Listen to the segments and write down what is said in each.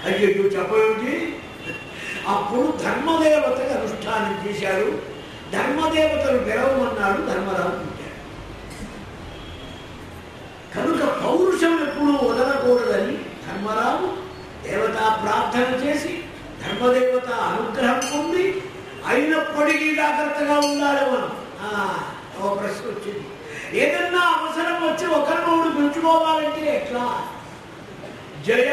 అయ్యో చెప్పేమిటి అప్పుడు ధర్మదేవతకి అనుష్ఠానం చేశాడు ధర్మదేవతను పిలవమన్నాడు ధర్మరాజు పుట్టాడు కనుక పౌరుషం ఎప్పుడూ వదలకూడదని ధర్మరాజు దేవతా ప్రార్థన చేసి ధర్మదేవత అనుగ్రహం పొంది అయినప్పటికీ జాగ్రత్తగా ఉండాలి మనం ఆ, ఓ ప్రశ్న వచ్చింది ఏదన్నా అవసరం వచ్చి ఒకరినోడు పెంచుకోవాలంటే ఎట్లా జయ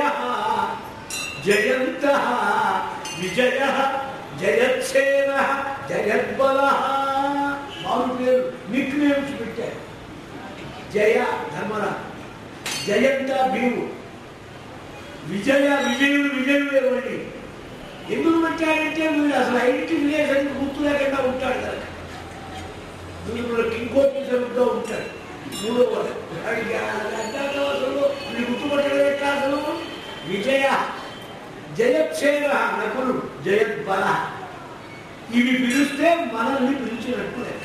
జయంత విజయ జయత్సేన జయద్బల బాబు పేరు నిక్ నేమ్స్ పెట్టారు జయ ధర్మరా జయంత భీము విజయ విజయుడు విజయుడు ఇవ్వండి ఎందుకు పెట్టాడంటే వీడు అసలు ఐదింటి విలేసరికి గుర్తు లేకుండా ఉంటాడు కదా వీడు ఇంకోటి జరుగుతూ ఉంటాడు మూడో వాడు వాడికి అడ్డాతో అసలు వీడు గుర్తుపట్టడం ఎట్లా అసలు విజయ జయక్షేమ నకులు జయద్బల ఇవి పిలిస్తే మనల్ని పిలిచినట్టు లెక్క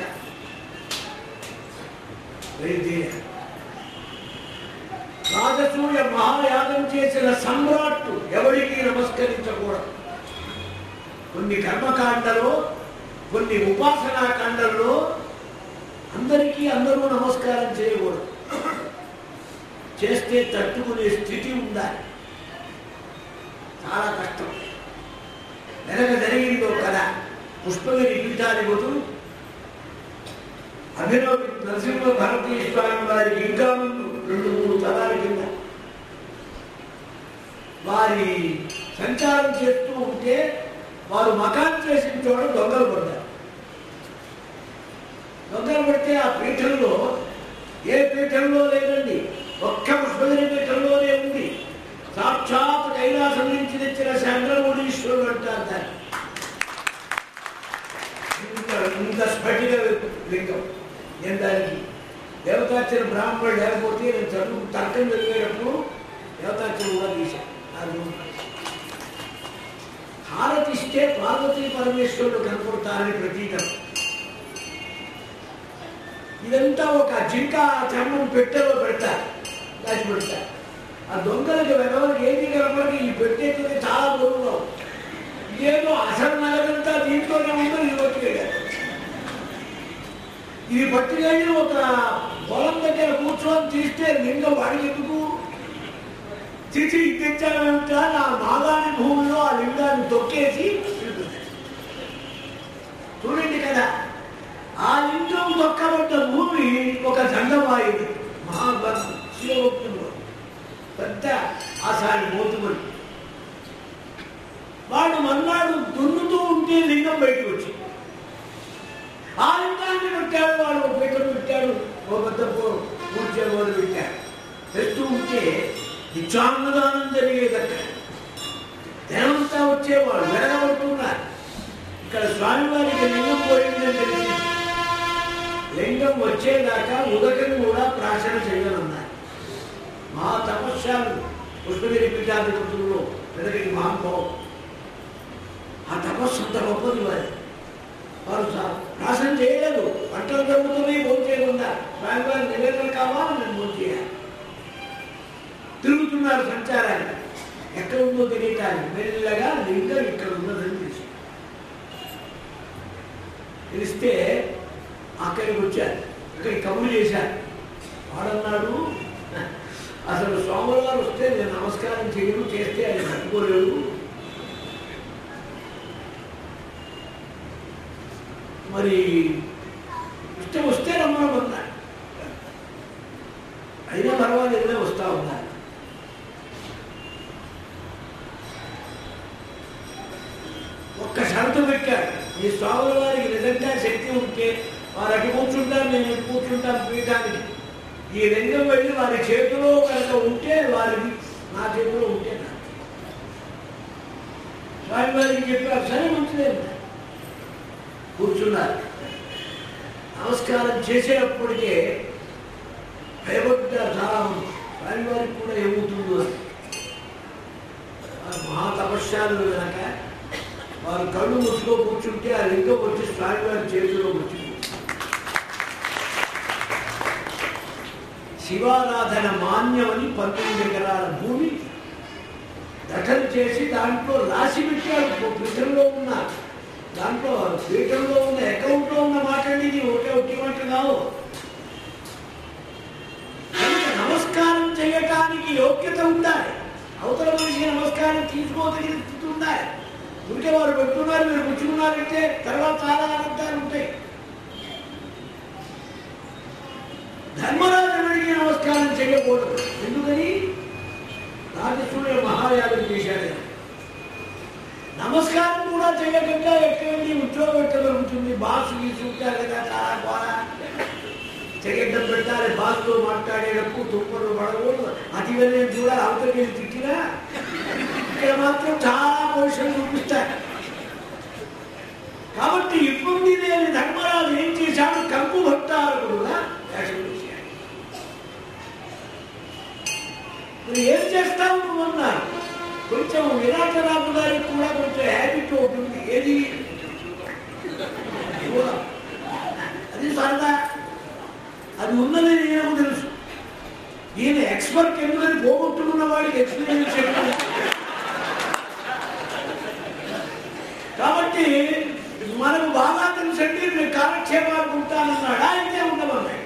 వెరీ రాజసూయ మహాయాగం చేసిన సమ్రాట్టు ఎవరికి నమస్కరించకూడదు కొన్ని కర్మకాండలో కొన్ని ఉపాసనా కాండల్లో అందరికీ అందరూ నమస్కారం చేయకూడదు చేస్తే తట్టుకునే స్థితి ఉండాలి చాలా కష్టం వెనక జరిగిందో కదా పుష్పగిరి పీఠానికి బదులు అభినవ నరసింహ భారతీయ స్వామి వారికి ఇంకా ముందు రెండు మూడు తరాల కింద వారి సంచారం చేస్తూ ఉంటే వారు మకాన్ చేసిన చోట దొంగలు పడ్డారు దొంగలు పడితే ఆ పీఠంలో ఏ పీఠంలో లేదండి ఒక్క పుష్పగిరి పీఠంలోనే ఉంది సాక్షాత్ కైలాసం నుంచి తెచ్చిన శంకరముడీశ్వరుడు అంటారు దాన్ని ఇంత ఇంత స్ఫటిక లింగం నేను దానికి దేవతార్చన బ్రాహ్మణుడు లేకపోతే నేను చదువు తర్కం చదివేటప్పుడు దేవతార్చన కూడా తీశాను అది హారతి ఇస్తే పార్వతీ పరమేశ్వరుడు కనపడతారని ప్రతీకం ఇదంతా ఒక జింక చర్మం పెట్టెలో పెడతారు దాచి పెడతారు ఆ దొంగలకి వెనవలకి ఏది కనపడక ఈ పెట్టేది చాలా బరువుగా ఉంది. ఇదేదో అసలు నగరంతా దీంట్లోనే ఉందో ఇది పట్టుకెళ్ళారు ఇది పట్టుకెళ్ళి ఒక పొలం దగ్గర కూర్చొని తీస్తే లింగం వాడికి ఎందుకు తీసి తెచ్చానంట నా మాగాని భూమిలో ఆ లింగాన్ని తొక్కేసి చూడండి కదా ఆ లింగం తొక్కబడ్డ భూమి ఒక దండమాయింది మహాభక్తు శివభక్తుడు పెద్ద ఆసారి మోతుమని వాడు మన్నాడు దున్నుతూ ఉంటే లింగం బయటకు వచ్చింది ఆ లింగాన్ని పెట్టాడు వాడు ఒక పీఠం పెట్టాడు ఒక పెద్ద పూర్చేవాడు పెట్టాడు తెస్తూ ఉంటే నిత్యాన్నదానం జరిగేది అక్కడ జనమంతా వచ్చేవాడు వెనకబడుతున్నారు ఇక్కడ స్వామివారికి లింగం పోయిందని తెలిసింది లింగం వచ్చేదాకా ఉదకం కూడా ప్రార్థన చేయనున్నారు మా తపస్యాలు పుష్పగిరి పీఠాధిపతుల్లో వెదరికి మహానుభావం ఆ తపస్సు అంత గొప్పది వారి వారు సా- నాశనం చేయలేదు పంటలు దొరుకుతున్నాయి భోజనం చేయకుండా స్వామివారి నివేదన కావాలి నేను భోజనం చేయాలి తిరుగుతున్నారు సంచారాన్ని ఎక్కడ ఉందో తెలియటానికి మెల్లగా లింగం ఇక్కడ ఉన్నదని తెలిసి తెలిస్తే అక్కడికి వచ్చారు ఇక్కడికి కబురు చేశారు వాడన్నాడు అసలు స్వాముల వారు వస్తే నేను నమస్కారం చేయను చేస్తే ఆయన తట్టుకోలేడు మరి ఇష్టం వస్తే రమ్మనమన్నాడు అయినా పర్వాలేదులే వస్తా ఉన్నారు ఒక్క షరతు పెట్టాడు ఈ స్వాముల వారికి నిజంగా శక్తి ఉంటే వారు అటు కూర్చుంటారు నేను ఇటు కూర్చుంటాను పీఠానికి ఈ లింగం వెళ్ళి వారి చేతిలో కనుక ఉంటే వారిది నా చేతిలో ఉంటే నా స్వామి వారికి చెప్పారు సరే మంచిదే అన్నారు. కూర్చున్నారు నమస్కారం చేసేటప్పటికే భయపడ్డారు చాలా మంది స్వామి వారికి కూడా ఏమవుతుందో అని. వారు మహా తపస్యాలు కనుక వారు కళ్ళు ముసుకో కూర్చుంటే ఆ లింగం వచ్చి స్వామివారి చేతిలో వచ్చింది శివారాధన మాన్యమని పంతొమ్మిది ఎకరాల భూమి దక్ష కథలు చేసి దాంట్లో రాసి పెట్టాడు పీఠంలో ఉన్న దాంట్లో పీఠంలో ఉన్న అకౌంట్లో ఉన్న మాట అండి ఇది ఒకే ఒకే మాట కావు కనుక నమస్కారం చేయటానికి యోగ్యత ఉండాలి అవతల మనిషికి నమస్కారం తీసుకోదగిన స్థితి ఉండాలి ఉంటే వారు పెట్టున్నారు మీరు పుచ్చుకున్నారంటే తర్వాత చాలా అర్థాలు ఉంటాయి ధర్మరాజు ఎవరికి నమస్కారం చేయకూడదు ఎందుకని రాజసూయ మహాయాగం చేశాడు ఆయన. నమస్కారం కూడా చేయకుండా ఎక్కడి ఉద్యోగం ఎక్కడ ఉంటుంది బాసు గీసు ఉంటారు కదా చాలా బాగా చెయ్యడం పెట్టాలి బాసుతో మాట్లాడేటప్పుడు తుప్పలు పడకూడదు అది నేను చూడాలి అవతలకి వెళ్ళి తిట్టినా ఇక్కడ మాత్రం చాలా పోషణ చూపిస్తాయి కాబట్టి ఇబ్బంది లేని ధర్మరాజు ఏం చేశాడు కంపు భక్తారకుడుగా వేషం వేశాడు మరి ఏం చేస్తావు నువ్వు అన్నారు కొంచెం విరాటరాజు గారికి కూడా కొంచెం హ్యాబిట్ ఉంటుంది ఏది చూడం. అది సరదా అది ఉన్నది నేను తెలుసు ఈయన ఎక్స్పర్ట్ ఎందుకని పోగొట్టుకున్న వాడికి ఎక్స్పీరియన్స్ చెప్పాలి కాబట్టి మనకు బాగా తెలుసండి నేను కాలక్షేపాలు ఉంటానన్నాడు అయితే ఉండమన్నాడు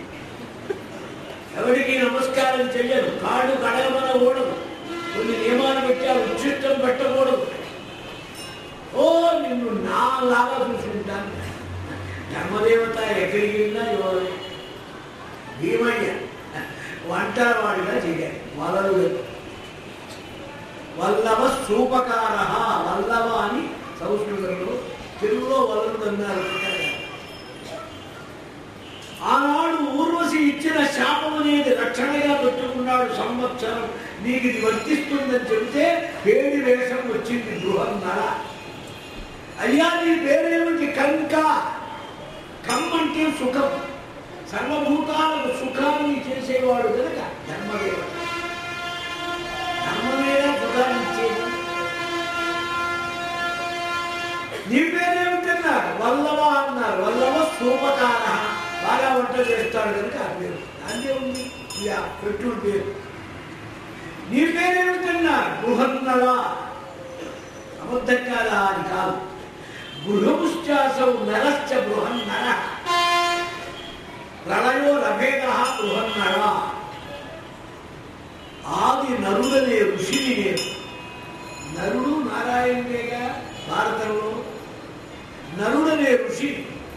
ఎవరికి నమస్కారం చెయ్యరు కాళ్ళు కడగమన ఓడదు కొన్ని నియమాలు పెట్టారు ఉచితం పెట్టకూడదు ఓ నిన్ను నా లాగా చూసుకుంటాను ధర్మదేవత ఎక్కడికి వెళ్ళినా ఎవరు భీమయ్య వంటవాడిగా చేయాలి వలలు వల్లవ సూపకార వల్లవ అని సంస్కృతంలో తెలుగులో వలలు అన్నారు ఆనాడు ఊర్వశి ఇచ్చిన శాపం అనేది రక్షణగా పెట్టుకున్నాడు సంవత్సరం నీకు ఇది వర్తిస్తుందని చెబితే పేడి వేషం వచ్చింది గృహన్నర అయ్యా నీ పేరేమిటి కంక కమ్ అంటే సుఖం సర్వభూతాలకు సుఖాన్ని చేసేవాడు కనుక ధర్మదేవ ధర్మమేనా సుఖాన్ని ఇచ్చేది నీ పేరేమిటన్నారు వల్లవ అన్నారు వల్లవ సూపకార బాగా వంట చేస్తాడు కనుక ఆ పేరు దాంట్లో ఉంది ఇక పెట్టుడు పేరు నీ పేరేమిటన్నారు బృహన్నడ అబద్ధం కాదా అని కాదు గృహముశ్చాసౌ నరశ్చ బృహన్నర ప్రళయో రభేద బృహన్నర ఆది నరుడనే ఋషిని నేను నరుడు నారాయణుడేగా భారతంలో నరుడనే ఋషి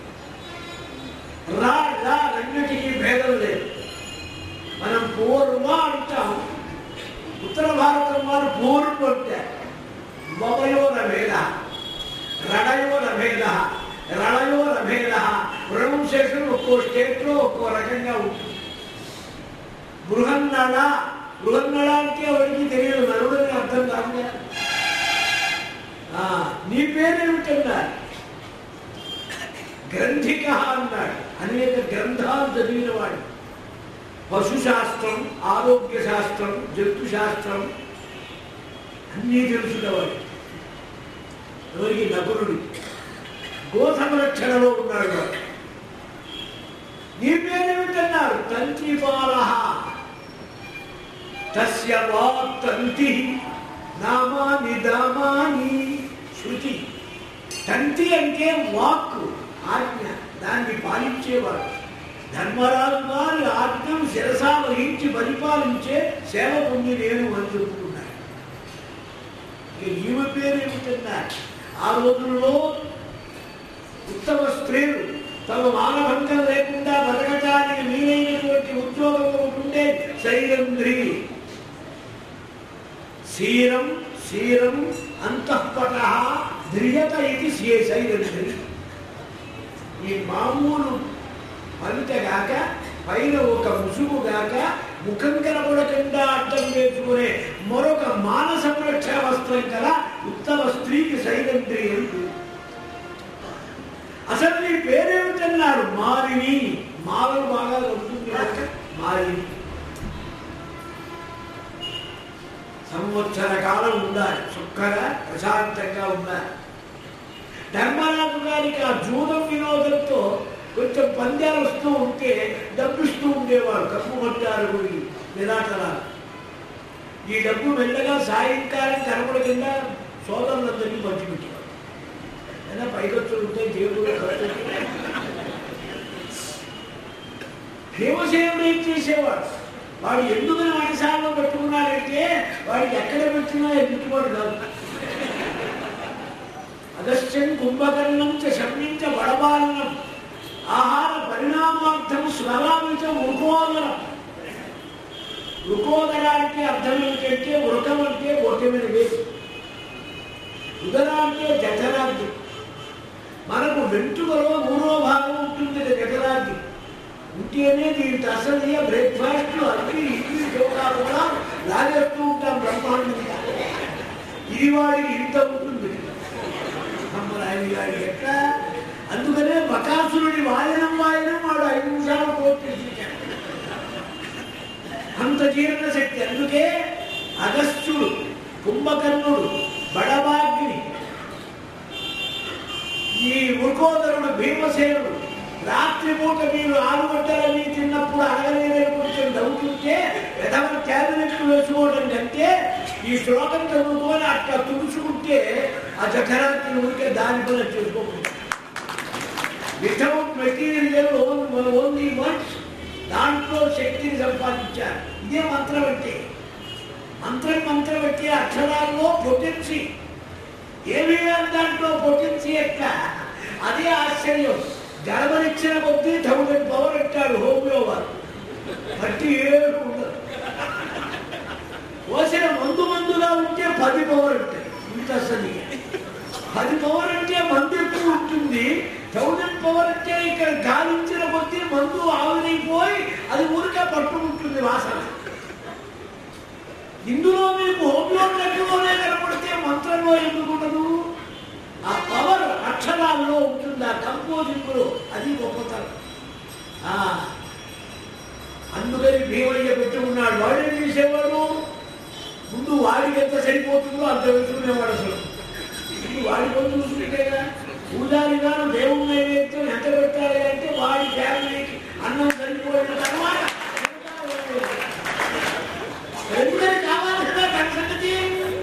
రా రా రెండింటికి భేదం లేదు మనం పూర్వ అంటాం ఉత్తర భారతం వారు పూర్వం అంటారు మమయో రభేద రడయో రభేద రడయో రభేద ప్రొనౌన్సియేషన్ ఒక్కో స్టేట్లో ఒక్కో రకంగా ఉంటుంది బృహన్నడ బృహన్నడ అంటే ఎవరికి తెలియదు నరుడని అర్థం కాదు కదా. ఆ, నీ పేరేమిటన్నారు గ్రంథిక అన్నాడు అనేక గ్రంథాలు చదివిన వాడు పశుశాస్త్రం ఆరోగ్య శాస్త్రం జంతు శాస్త్రం అన్నీ తెలుసుకున్నవాడు ఎవరికి నకులుడు గో సంరక్షణలో ఉన్నాడు వాడు. నీ పేరేమిటన్నారు తంత్రిపాల తస్య వాక్ తంతి నామాని దామాని శృతి తంతి అంటే వాక్కు ఆజ్ఞ దాన్ని పాలించేవాడు ధర్మరాజు గారి ఆజ్ఞను శిరసా వహించి పరిపాలించే సేవ పొంది నేను అని చెప్పుకున్నాడు ఇక ఈమె పేరు ఏమిటన్నారు ఆ రోజుల్లో ఉత్తమ స్త్రీలు తమ మానభంగం లేకుండా బతకటానికి వీలైనటువంటి ఉద్యోగం ఒకటి ఉండే శైలంద్రి శీరం శీరం అంతఃపట ధ్రియత ఇది శీ- శైలంద్రి ఈ మామూలు పవిట గాక పైన ఒక ముసుగు గాక ముఖం కనబడకుండా అర్థం చేసుకునే మరొక మానస రక్షా వస్త్రం గల ఉత్తమ స్త్రీకి శైలంద్రి అని పేరు. అసలు నీ పేరేమిటన్నారు మారిని మాలలు బాగా ఉంటుంది కనుక మారిని సంవత్సర కాలం ఉండాలి చక్కగా ప్రశాంతంగా ఉండాలి ధర్మరాజు గారికి ఆ జూదం వినోదంతో కొంచెం పంద్యాలు వస్తూ ఉంటే డబ్బిస్తూ ఉండేవాడు కప్పు పట్టారు గురి నిరాటరాలు ఈ డబ్బు మెల్లగా సాయంకాలం కనపడకుండా సోదరులందరికీ పంచిపెట్టేవాడు ఏదైనా పైకొచ్చులు ఉంటే దేవుడు భీమసేనుడు ఏం చేసేవాడు వాడు ఎందుకు మనసాల్లో పెట్టుకున్నాడంటే వాడికి ఎక్కడ పెట్టినా ఎదుటివాడు కాదు అగస్త్యం కుంభకర్ణం చ శమ్యంచ వడబాలనం ఆహార పరిణామార్థం స్వరామిత ఉరుకోదరం ఉరుకోదరానికి అర్థం ఏమిటంటే ఉరకం అంటే ఓటమైన వేరు ఉదరా అంటే జఠరాగ్ని మనకు వెంట్రుకలో మూడో భాగం ఉంటుంది కదా జఠరాగ్ని ఉంటేనే దీనికి అసలు బ్రేక్ఫాస్ట్ అన్ని ఇడ్లీ చోకా కూడా లాగేస్తూ ఉంటాం బ్రహ్మాండంగా ఇది వాడికి ఇంత ఉంటుంది అమ్మరాయని గారి ఎట్లా అందుకనే బకాసురుడి వాయనం వాయనం వాడు ఐదు నిమిషాలు కోర్టు చేశాడు అంత జీర్ణ శక్తి అందుకే అగస్త్యుడు కుంభకర్ణుడు బడబాగ్ని ఈ వృకోదరుడు భీమసేనుడు రాత్రిపూట మీరు ఆలుగడ్డలన్నీ తిన్నప్పుడు అడగలేదని కొంచెం నవ్వుతుంటే విధవ క్యాబినెట్లు వేసుకోవడం కంటే ఈ శ్లోకం చదువుకొని అట్లా తుడుచుకుంటే ఆ జఠరాన్ని ఊరికే దాని పని చేసుకోకుండా వితౌట్ మెటీరియల్ ఓన్లీ వన్స్ దాంట్లో శక్తిని సంపాదించారు ఇదే మంత్రం అంటే మంత్రం మంత్రం అంటే అక్షరాల్లో పొటెన్సీ ఏమి వేయాలి దాంట్లో పొటెన్సీ ఎక్క అదే ఆశ్చర్యం గర్భనిచ్చిన కొద్దీ థౌజండ్ పవర్ అంటాడు హోమియో వారు బట్టి ఏడు ఉండదు పోసిన మందు మందుగా ఉంటే పది పవర్ ఉంటాయి ఇంత అసలు పది పవర్ అంటే మందు ఎక్కువ ఉంటుంది థౌజండ్ పవర్ అంటే ఇక్కడ గాలించిన కొద్దీ మందు ఆవిరైపోయి అది ఊరికే పట్టుకుంటుంది వాసన ఇందులో మీకు హోమియో దగ్గరలోనే కనపడితే మంత్రంలో ఎందుకు ఉండదు ఆ పవర్ అక్షరాల్లో ఉంటుంది ఆ కంపోజింగ్ లో అది గొప్పతనం ఆ, అందుకని భీమయ్య పెట్టుకున్నాడు వాడేం చేసేవాడు ముందు వాడికి ఎంత సరిపోతుందో అంత వెతుకునేవాడు అసలు ఇప్పుడు వాడి కోసం చూసుకుంటే కదా పూజారి గారు దేవుని నైవేద్యం ఎంత పెట్టాలి అంటే వాడి ఫ్యామిలీకి అన్నం సరిపోయిన తర్వాత ఎందుకని కావాలి కదా దాని సంగతి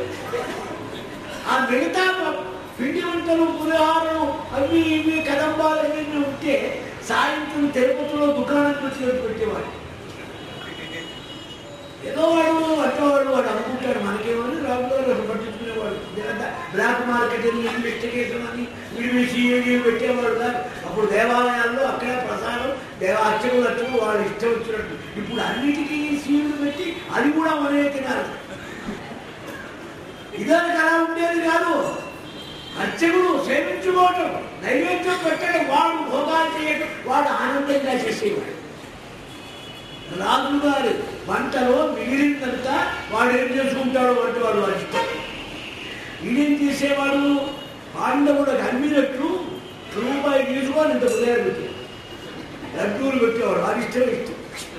ఆ మిగతా పిండి వంటలు పులిహారలు అవి ఇవి కదంబాలు అవి ఉంటే సాయంత్రం తిరుపతిలో దుకాణం పెట్టి పెట్టేవాడు ఏదో వాడు అట్టవాడు వాడు అనుకుంటాడు మనకేమని రాబోయే పట్టించుకునేవాడు ఇదంతా బ్లాక్ మార్కెట్ అని ఇన్వెస్టిగేషన్ అని వీడి సీఏడీ పెట్టేవాడు కాదు అప్పుడు దేవాలయాల్లో అక్కడ ప్రసాదం దేవ అర్చకులు అర్చకులు వాళ్ళు ఇష్టం వచ్చినట్టు ఇప్పుడు అన్నిటికీ సీలు పెట్టి అది కూడా మనమే తినాలి ఇదానికి అలా ఉండేది కాదు అర్చకుడు సేవించుకోవటం నైవేద్యం పెట్టడం వాడు భోగాలు చేయటం వాడు ఆనందంగా చేసేవాడు రాజు గారి వంటలో మిగిలిందంతా వాడు ఏం చేసుకుంటాడు వంటి వాడు వాడి ఇష్టం ఈడేం చేసేవాడు పాండవుడికి అమ్మినట్లు రూపాయి తీసుకొని ఇంత ఉదయం పెట్టాడు లడ్డూలు పెట్టేవాడు వాడి ఇష్టం ఇష్టం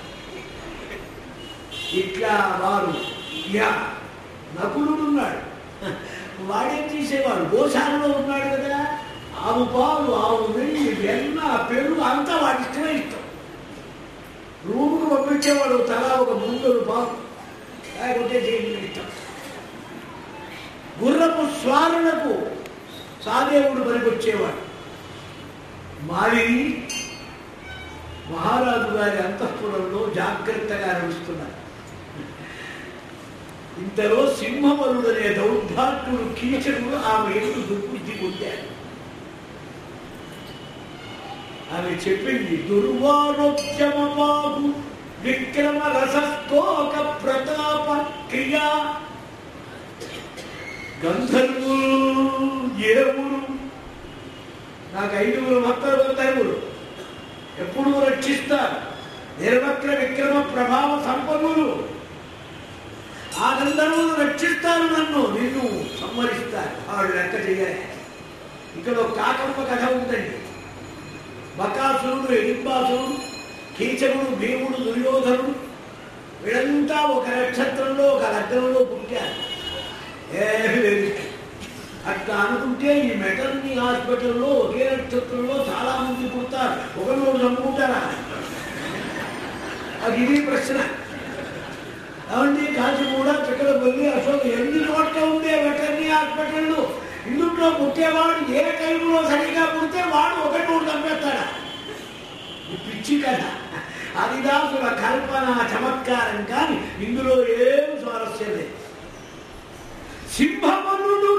ఇట్లా వారు ఇక నకులుడు ఉన్నాడు వాడేం చేసేవాడు గోశాలలో ఉన్నాడు కదా ఆవు పాలు ఆవు నెయ్యి వెన్న పెరుగు అంతా వాడి ఇష్టమే ఇష్టం రూముకు పంపించేవాడు తలా ఒక ముందుడు పాలు లేకుంటే చేయడం ఇష్టం గుర్రపు స్వారులకు సాదేవుడు పనికొచ్చేవాడు మారి మహారాజు గారి అంతఃపురంలో జాగ్రత్తగా నడుస్తున్నారు ఇంతలో సింహబలుడనే దౌర్భాగ్యుడు కీచకుడు ఆమె ఎదురు దుర్బుద్ధి పొందాడు ఆమె చెప్పింది దుర్వారోగ్యమబాబు విక్రమ రసస్తోక ప్రతాప క్రియా గంధర్వులు ఇరవులు నాకు ఐదుగురు భక్తులు గంధర్వులు ఎప్పుడూ రక్షిస్తారు నిర్వక్ర విక్రమ ప్రభావ సంపన్నులు ఆ గంధర్వులు రక్షిస్తారు నన్ను నిన్ను సంహరిస్తారు వాళ్ళు లెక్క చేయాలి ఇక్కడ ఒక కాకమ్మ కథ ఉందండి బకాసురుడు ఎడింబాసురుడు కీచకుడు భీముడు దుర్యోధనుడు వీళ్ళంతా ఒక నక్షత్రంలో ఒక లగ్నంలో పుట్టారు ఏమీ లేదు అట్లా అనుకుంటే ఈ మెటర్నీ హాస్పిటల్లో ఒకే నక్షత్రంలో చాలా మంది పుడతారు ఒకరు చంపుకుంటారా అది ఇది ప్రశ్న అవండి కాచి కూడా చక్కగా గొల్లి అశోక్ ఎన్ని చోట్ల ఉండే వెటర్నరీ హాస్పిటళ్ళు ఇందులో పుట్టేవాడు ఏ టైంలో సరిగా పుడితే వాడు ఒకటి నూరు చంపేస్తాడా ఈ పిచ్చి కదా హరిదాసుల కల్పన చమత్కారం కానీ ఇందులో ఏం స్వారస్యం లేదు సింహమనుడు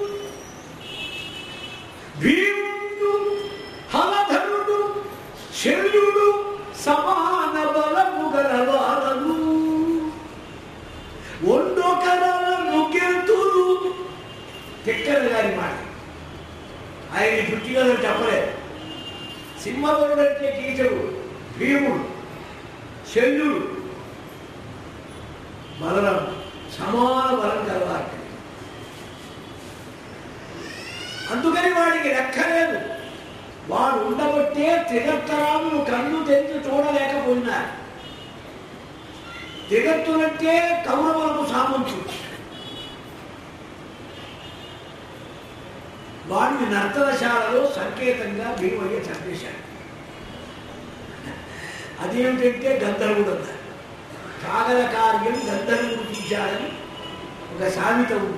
భీముడు హలధరుడు శల్యుడు సమాన బలము గలవారను ఒండొకరలను గెలుతురు తిక్కన గారి మాట ఆయన పుట్టిగలను చెప్పలేదు సింహవరుడు అంటే కీచడు భీముడు శల్యుడు బలరం సమాన బలం కలవాలి అందుకని వాడికి లెక్కలేదు వాడు ఉండబట్టే త్రిగత్తరాములు కన్ను తెరిచి చూడలేకపోయినారు త్రిగత్తులంటే కౌరవులకు సామంతుడు వాడిని నర్తనశాలలో సంకేతంగా భీమయ్య చంపేశాడు అదేమిటంటే గంధర్వుడు అన్నారు కాగల కార్యం గంధర్వుడు తీశాడని ఒక సామెత ఉంది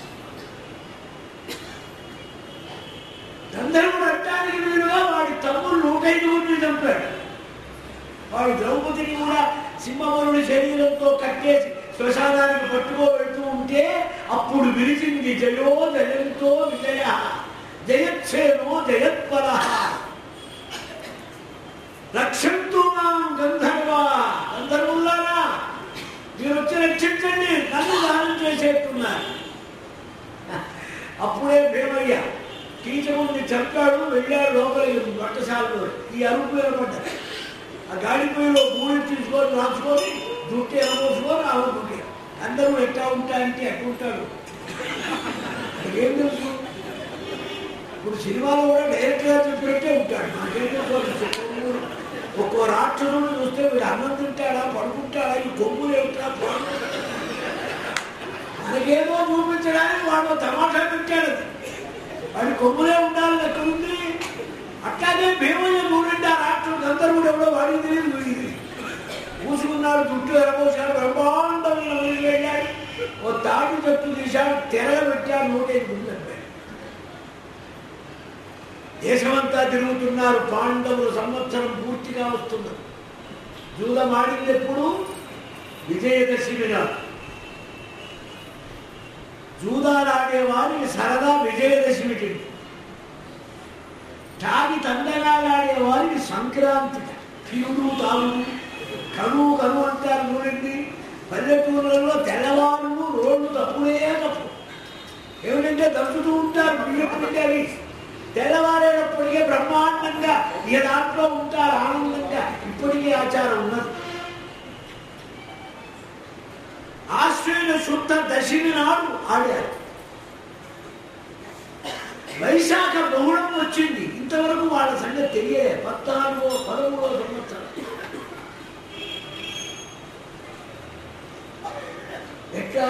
గంధర్వుడు అంటానికి వీలుగా వాడి తమ్ముడు నూటైదుగురిని చంపాడు వాడు ద్రౌపదిని కూడా సింహవరుడి శరీరంతో కట్టేసి శ్మశానానికి పట్టుకో వెళ్తూ ఉంటే అప్పుడు విరిచింది జయో జయంతో విజయ జయచ్చేనో జయత్పర రక్షంతు మాం గంధర్వ గంధర్వులారా మీరు వచ్చి రక్షించండి నన్ను దానం చేసేట్టున్నారు అప్పుడే భీమయ్య కీచకుడిని చంపాడు వెళ్ళాడు లోపలికి వంటశాలలో ఈ అరుపు వినపడ్డాడు ఆ గాడి పొయ్యిలో గూడి తీసుకొని రాసుకొని దుట్టి ఎనబోసుకొని ఆవు దుట్టి అందరూ ఎట్లా ఉంటా అంటే ఎట్లా ఉంటాడు ఏం తెలుసు ఇప్పుడు సినిమాలో కూడా డైరెక్ట్ గా చెప్పినట్టే ఉంటాడు నాకేం తెలుసు ఒక్కొక్కరు ఒక్కో రాక్షసుడు చూస్తే వీడు అన్నం తింటాడా పడుకుంటాడా ఈ కొమ్ములు ఏమిటా మనకేమో చూపించడానికి వాడు తమాషా పెట్టాడు వాడి కొమ్ములే ఉండాలని ఎక్కడుంది అట్లాగే భీమయ్య చూడండి ఆ రాష్ట్రం అందరూ కూడా ఎవడో వాడికి తెలియదు వీడికి తెలియదు. పూసుకున్నాడు చుట్టూ ఎరబోసాడు బ్రహ్మాండమైన వదిలి వెళ్ళాడు ఓ తాటి చెట్టు తీశాడు తెరగబెట్టాడు నూటైదు గుండె చంపాడు. దేశమంతా తిరుగుతున్నారు పాండవులు సంవత్సరం పూర్తిగా వస్తున్నారు జూదం ఆడింది ఎప్పుడు విజయదశమి నాడు జూదాలు ఆడేవారికి సరదా విజయదశమి తిండి తాగి తందనాలాడే వారికి సంక్రాంతి తిరుడు తాగుడు కనువు కనువు అంటారు చూడండి పల్లెటూళ్ళలో తెల్లవారులు రోడ్లు తప్పుడే తప్పు ఏమిటంటే తప్పుతూ ఉంటారు బియ్యపుంటారు తెల్లవారేటప్పటికే బ్రహ్మాండంగా ఇక దాంట్లో ఉంటారు ఆనందంగా ఇప్పటికీ ఆచారం ఉన్నది ఆశ్వయుల శుద్ధ దశమి నాడు ఆడారు వైశాఖ బహుళం వచ్చింది ఇంతవరకు వాళ్ళ సంగతి తెలియలే పద్నాలుగో పదమూడో సంవత్సరం ఎట్లా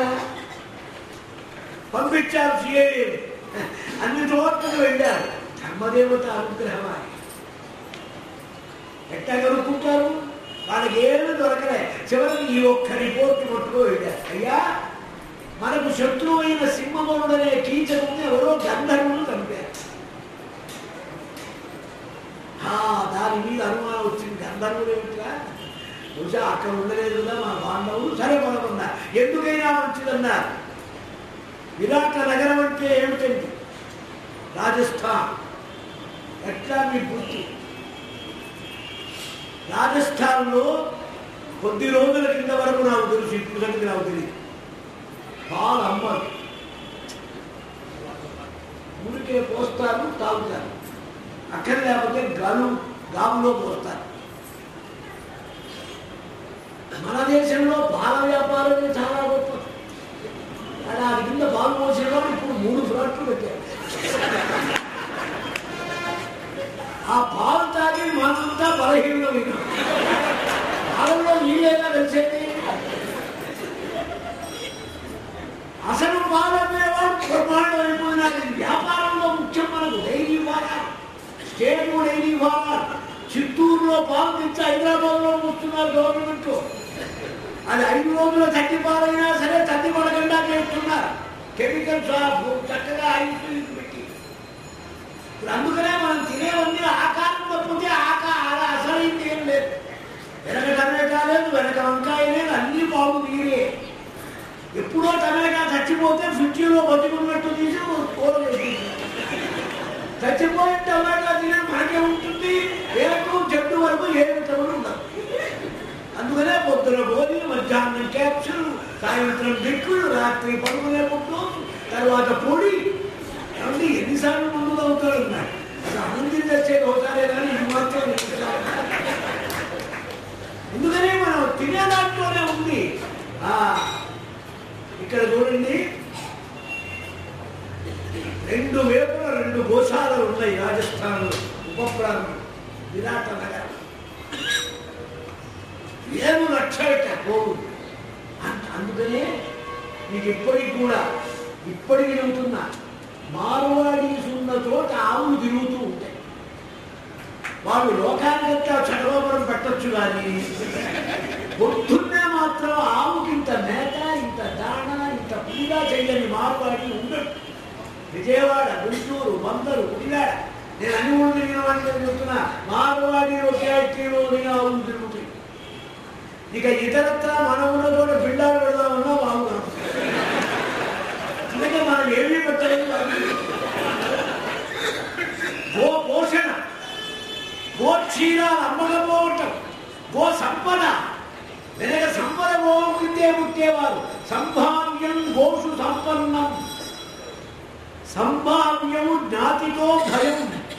పంపించారు సిఐడి అన్ని చోట్లకు వెళ్ళారు ధర్మదేవత అనుగ్రహమా ఎట్లా కనుక్కుంటారు వాళ్ళకి ఏమీ దొరకలే చివరికి ఈ ఒక్క రిపోర్ట్ పట్టుకో వెళ్ళారు అయ్యా మనకు శత్రువు అయిన సింహముడనే కీచకుని ఎవరో గంధర్వులు చంపారు ఆ, దాని మీద అనుమానం వచ్చింది గంధర్వుడు ఏమిట్రా బహుశా అక్కడ ఉండలేదు కదా మా పాండవులు సరే పదకొండ ఎందుకైనా మంచిదన్నారు విరాట నగరం అంటే ఏమిటండి రాజస్థాన్ ఎట్లా మీ గుర్తు రాజస్థాన్లో కొద్ది రోజుల కింద వరకు నాకు తెలుసు ఇప్పుడు సంగతి నాకు తెలియదు పాలు అమ్మరు ఊరికే పోస్తారు తాగుతారు అక్కడ లేకపోతే గాలు గాములో పోస్తారు మన దేశంలో పాల వ్యాపారమే చాలా గొప్పది అలా అది కింద పాలు పోసేవాడు ఇప్పుడు మూడు ఫ్లాట్లు పెట్టారు ఆ పాలు తాగి మనంతా బలహీనంగా విన్నాం పాలలో నీళ్ళేలా తెలిసేది అసలు పాలమ్మేవాడు ప్రమాణం అయిపోయినది వ్యాపారంలో ముఖ్యం మనకు డైలీ వారా స్టేట్ డైలీ వారా చిత్తూరులో పాలు తెచ్చి హైదరాబాద్లో వస్తున్నారు గవర్నమెంట్ అది ఐదు రోజుల తగ్గి పాలైనా సరే తగ్గి పడకుండా కెమికల్స్ చక్కగా ఐస్ ఇది పెట్టి ఇప్పుడు అందుకనే మనం తినేవన్నీ ఆకారం తప్పితే ఆకా అలా అసలైంది ఏం లేదు వెనక టమాటా లేదు వెనక వంకాయ లేదు అన్ని బాగు నీరే ఎప్పుడో టమాటా చచ్చిపోతే ఫ్రిడ్జిలో బతుకున్నట్టు తీసి కూర వేసి చచ్చిపోయిన టమాటా తినే మనకే ఉంటుంది ఏకు చెట్టు వరకు ఏ విటమిన్ ఉండదు అందుకనే పొద్దున భోజి మధ్యాహ్నం క్యాప్సుల్ సాయంత్రం దిక్కులు రాత్రి పడుకునే పుట్టు తర్వాత పొడి ఏమండి ఎన్నిసార్లు ముందు అవుతాడు అన్నాడు అసలు అనంతి తెచ్చేది అవుతారే కానీ ఇది మాత్రం ఎన్నిసార్లు? ఎందుకనే మనం తినే దాంట్లోనే ఉంది ఆ ఇక్కడ చూడండి రెండు వేపుల రెండు గోశాలలు ఉన్నాయి రాజస్థాన్లో ఉపప్రాంతం విరాట నగరం ఏడు లక్షలట పోవు అంత- అందుకనే మీకు ఇప్పటికి కూడా ఇప్పటికి చెబుతున్నా మారువాడీస్ ఉన్న చోట ఆవులు తిరుగుతూ ఉంటాయి వాళ్ళు లోకానికంతా చటలోపరం పెట్టొచ్చు కానీ పొద్దున్నే మాత్రం ఆవుకి ఇంత మేత ఇంత దాణ ఇంత పూజ చేయని మారువాడి ఉండడు విజయవాడ గుంటూరు బందరు ఉడిగాడ నేను అన్ని ఊళ్ళు తిరిగిన వాడిని చెప్తున్నా మార్వాడి ఒకే ఐటీలో ఆవులు తిరుగుతాయి ఇక ఇతరత్ర మనం ఉన్న చోట బిల్డాలు పెడదామన్నా బాగున్నాం అందుకే మనం ఏమీ పెట్టలేదు వాటికి. గో పోషణ గో క్షీరాలు అమ్మకపోవటం గో సంపద వెనక సంపద పోకుంటే పుట్టేవారు సంభావ్యం గోషు సంపన్నం సంభావ్యము జ్ఞాతితో భయం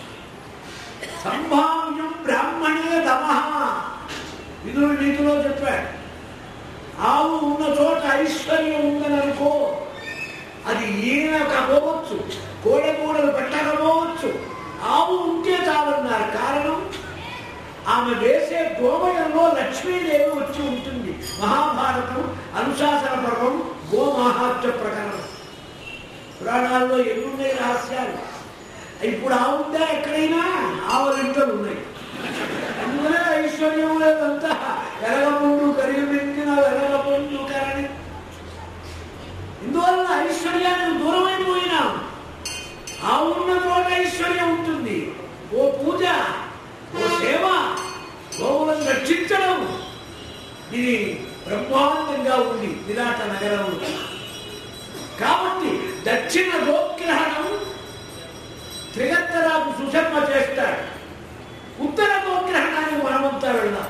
సంభావ్యం బ్రాహ్మణే దమ విదురు నీతిలో చెప్పాడు ఆవు ఉన్న చోట ఐశ్వర్యం ఉందని అనుకో అది ఈయన కాకపోవచ్చు కోడెగూడలు పెట్టకపోవచ్చు ఆవు ఉంటే చాలన్నారు కారణం ఆమె వేసే గోమయంలో లక్ష్మీదేవి వచ్చి ఉంటుంది మహాభారతం అనుశాసన పర్వం గోమహాత్య ప్రకరణం పురాణాల్లో ఎన్నున్నాయి రహస్యాలు ఇప్పుడు ఆవుందా ఎక్కడైనా ఆవలింటలు ఉన్నాయి అందువల్ల ఐశ్వర్యం లేదంతా వెలగముండు కరిగిమెక్కిన వెలగముండు కరణి ఇందువల్ల ఐశ్వర్యానికి దూరమైపోయినాం ఆ ఉన్న చోట ఐశ్వర్యం ఉంటుంది ఓ పూజ ఓ సేవ గోవులను రక్షించడం ఇది బ్రహ్మాండంగా ఉంది విరాట నగరంలో కాబట్టి దక్షిణ గోగ్రహణం త్రిగత్తరాకు సుశర్మ చేస్తాడు ఉత్తర గోగ్రహణానికి మనమంతా వెళ్దాం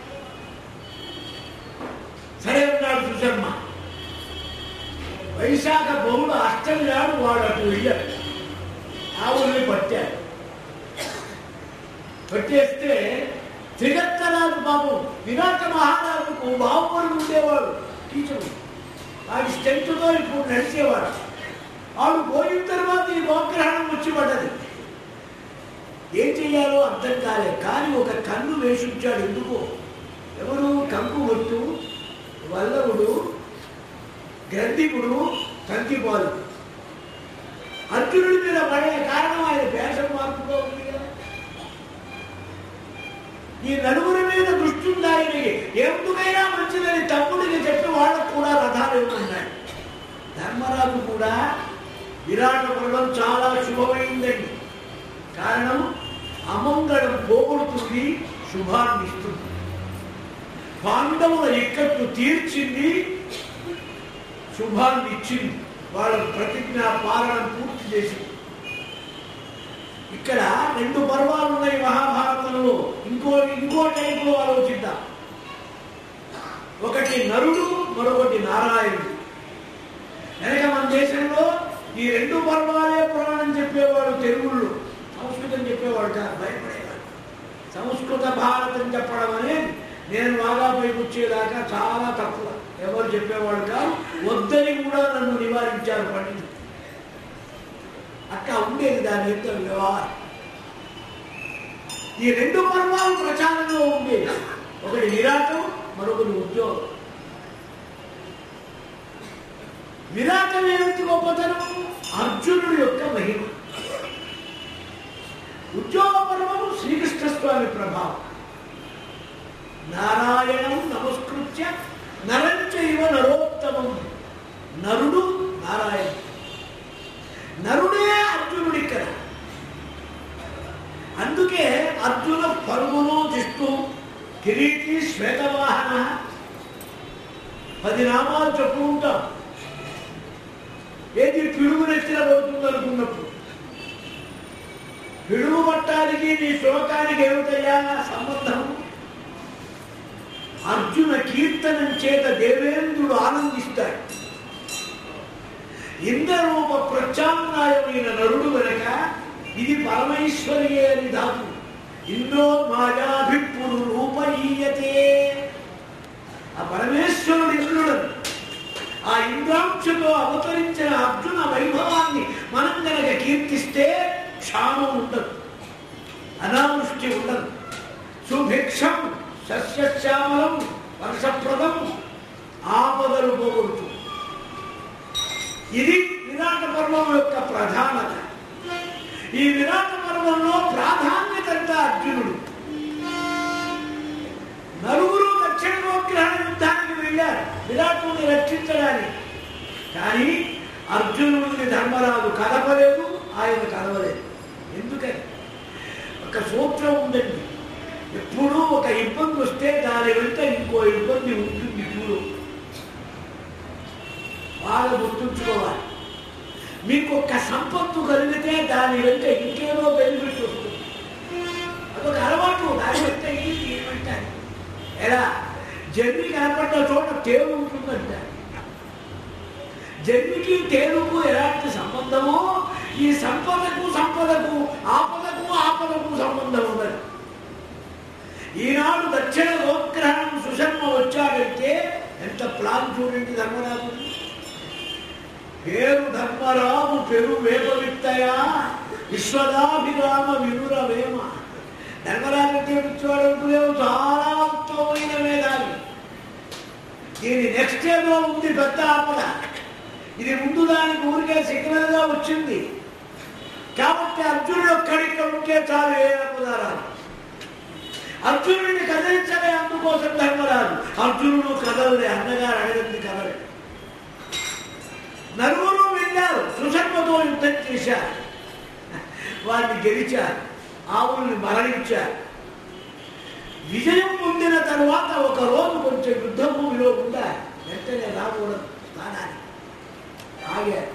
సరే ఉన్నాడు సుశర్మ వైశాఖ బహుళ అష్టమి నాడు వాడు అటు వెళ్ళాడు ఆవుల్ని పట్టాడు పట్టేస్తే త్రిగత్తరాజు పాపం విరాట మహారాజుకు బాహుబలి ఉండేవాడు టీచరు వాడి స్ట్రెంత్తో ఇప్పుడు నడిచేవాడు ఆడు పోయిన తర్వాత ఈ గోగ్రహణం వచ్చి పడ్డది ఏం చెయ్యాలో అర్థం కాలే కానీ ఒక కన్ను వేషించాడు ఎందుకో ఎవరు కంకు ఒట్టు వల్లవుడు గ్రంథికుడు కంకిపాలు అర్జునుడి మీద పడే కారణం ఆయన వేషం మార్పులో ఉంది కదా ఈ నలుగురి మీద దృష్టి ఉంది ఆయనకి ఎందుకైనా మంచిదని తమ్ముడికి చెప్పి వాళ్ళకు కూడా రథాలు ఇవ్వమన్నాడు ధర్మరాజు కూడా విరాట పర్వం చాలా శుభమైందండి కారణం అమంగళం పోగొడుతుంది శుభాన్ని ఇస్తుంది పాండవుల ఇక్కట్లు తీర్చింది శుభాన్ని ఇచ్చింది వాళ్ళ ప్రతిజ్ఞ పాలన పూర్తి చేసింది ఇక్కడ రెండు పర్వాలు ఉన్నాయి మహాభారతంలో ఇంకో ఇంకో టైపులో ఆలోచిద్దాం ఒకటి నరుడు మరొకటి నారాయణుడు వెనక మన దేశంలో ఈ రెండు పర్వాలే పురాణం చెప్పేవాడు తెలుగుళ్ళు సంస్కృతం చెప్పేవాడు కాదు భయపడేవాడు సంస్కృత భారతం చెప్పడం అనేది నేను బాగా పైకొచ్చేదాకా చాలా తక్కువ ఎవరు చెప్పేవాడు కాదు వద్దని కూడా నన్ను నివారించారు పండితులు అట్లా ఉండేది దాని యొక్క వ్యవహారం ఈ రెండు పర్వాలు ప్రచారంలో ఉండేది ఒకటి విరాటం మరొకటి ఉద్యోగం విరాటం ఏమిటి గొప్పతనం అర్జునుడి యొక్క మహిమ ఉద్యోగ పర్వము శ్రీకృష్ణ స్వామి ప్రభావం నారాయణం నమస్కృత్య నరంచైవ నరోత్తమం నరుడు నారాయణ పది నామాలు చెప్పుకుంటాం ఏది పిడుగు నెత్తిన పడుతుంది అనుకున్నప్పుడు పిడుగు పట్టానికి నీ శ్లోకానికి ఏమిటయ్యా సంబంధం అర్జున కీర్తనం చేత దేవేంద్రుడు ఆనందిస్తాడు ఇంద్రరూప ప్రత్యామ్నాయమైన నరుడు వెనక ఇది పరమేశ్వరియే అని ధాతు ఇంద్రో మాయాభిప్పుడు రూపయీయతే ఆ పరమేశ్వరుడు ఇంద్రుడు ఆ ఇంద్రాంశతో అవతరించిన అర్జున వైభవాన్ని మనం గనక కీర్తిస్తే క్షామం ఉండదు అనావృష్టి ఉండదు సుభిక్షం సస్యశ్యామలం వర్షప్రదం ఆపదలు పోగొడుతుంది ఇది విరాట పర్వం యొక్క ప్రధానత ఈ విరాట పర్వంలో ప్రాధాన్యత అంతా అర్జునుడు నలుగురు దక్షిణ గోగ్రహణ యుద్ధానికి వెళ్ళారు విరాటుని రక్షించడానికి కానీ అర్జునుడిని ధర్మరాజు కలపలేదు ఆయన కలవలేదు ఎందుకని ఒక సూత్రం ఉందండి ఎప్పుడూ ఒక ఇబ్బంది వస్తే దాని వెంట ఇంకో ఇబ్బంది ఉంటుంది చూడు బాగా గుర్తుంచుకోవాలి మీకు ఒక సంపత్తు కలిగితే దాని వెంట ఇంకేదో బెనిఫిట్ వస్తుంది అదొక అలవాటు దాని వెంట ఇది ఏమంటారు ఎలా జర్నీ కనపడ్డ చోట తేలు ఉంటుందంట జర్నీకి తేలుకు ఎలాంటి సంబంధమో ఈ సంపదకు సంపదకు ఆపదకు ఆపదకు సంబంధం ఉన్నది ఈనాడు దక్షిణ గోగ్రహణం సుశర్మ వచ్చాడంటే ఎంత ప్లాన్ చూడండి ధర్మరాజు పేరు ధర్మరాము పెరు వేప విత్తయా విశ్వదాభిరామ వినుర వేమ ధర్మరాజు అంటే పిచ్చివాడు అనుకునేవు చాలా ఉత్తమమైన వేదాలు దీని నెక్స్ట్ ఏదో ఉంది పెద్ద ఆపద ఇది ముందు దానికి ఊరికే సిగ్నల్ గా వచ్చింది కాబట్టి అర్జునుడు ఒక్కడిక్కడ ఉంటే చాలు ఏ ఆపదారాలు అర్జునుడిని కదిలించలే అందుకోసం ధర్మరాజు అర్జునుడు కదలలే అన్నగారు అడగంది కదలే నలుగురు వెళ్ళారు సుశర్మతో యుద్ధం చేశారు వారిని గెలిచారు ఆవుల్ని మరణించారు విజయం పొందిన తరువాత ఒక రోజు కొంచెం యుద్ధ భూమిలో ఉందా వెంటనే రాకూడదు స్థానానికి ఆగారు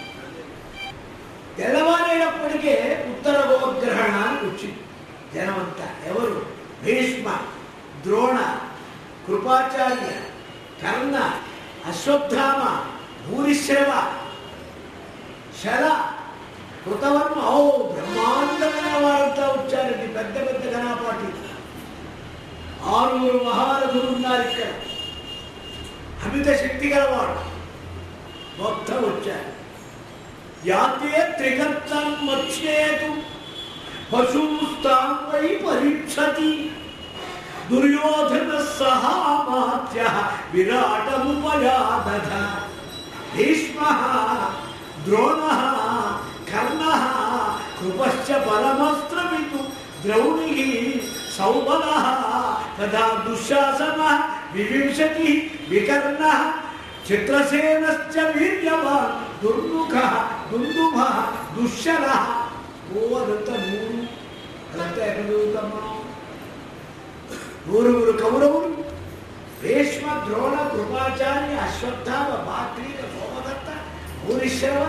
తెల్లవారేటప్పటికే ఉత్తర గోగ్రహణానికి వచ్చింది జనమంతా ఎవరు భీష్మ ద్రోణ కృపాచార్య కర్ణ అశ్వత్థామ భూరిశ్రవ శల కృతవర్మ ఓ బ్రహ్మాండమైన వారంతా వచ్చారండి పెద్ద పెద్ద ఘనాపాటి ఆరుగురు మహారథులు ఉన్నారు ఇక్కడ అమిత శక్తి గలవాడు మొత్తం వచ్చారు యాతే త్రిగర్తం మచ్చేతు పశుస్తాం వై పరీక్షతి దుర్యోధన సహామాత్య విరాటముపయాదధ భీష్మ ద్రోణ కర్ణ కృపశ్చ బలమస్త్రమితు ద్రౌణి సౌబల తదా దుశ్శాసన వివింశతి వికర్ణ చిత్రసేనశ్చ వీర్యవాన్ దుర్ముఖ దుందుభ దుశ్శల ఓ అదంతా నూరు అదంతా ఎక్కడ చదువుతాం మనం నూరుగురు కౌరవులు భీష్మ ద్రోణ కృపాచార్య అశ్వత్థామ బాక్రీక సోమదత్త భూరిశ్రవ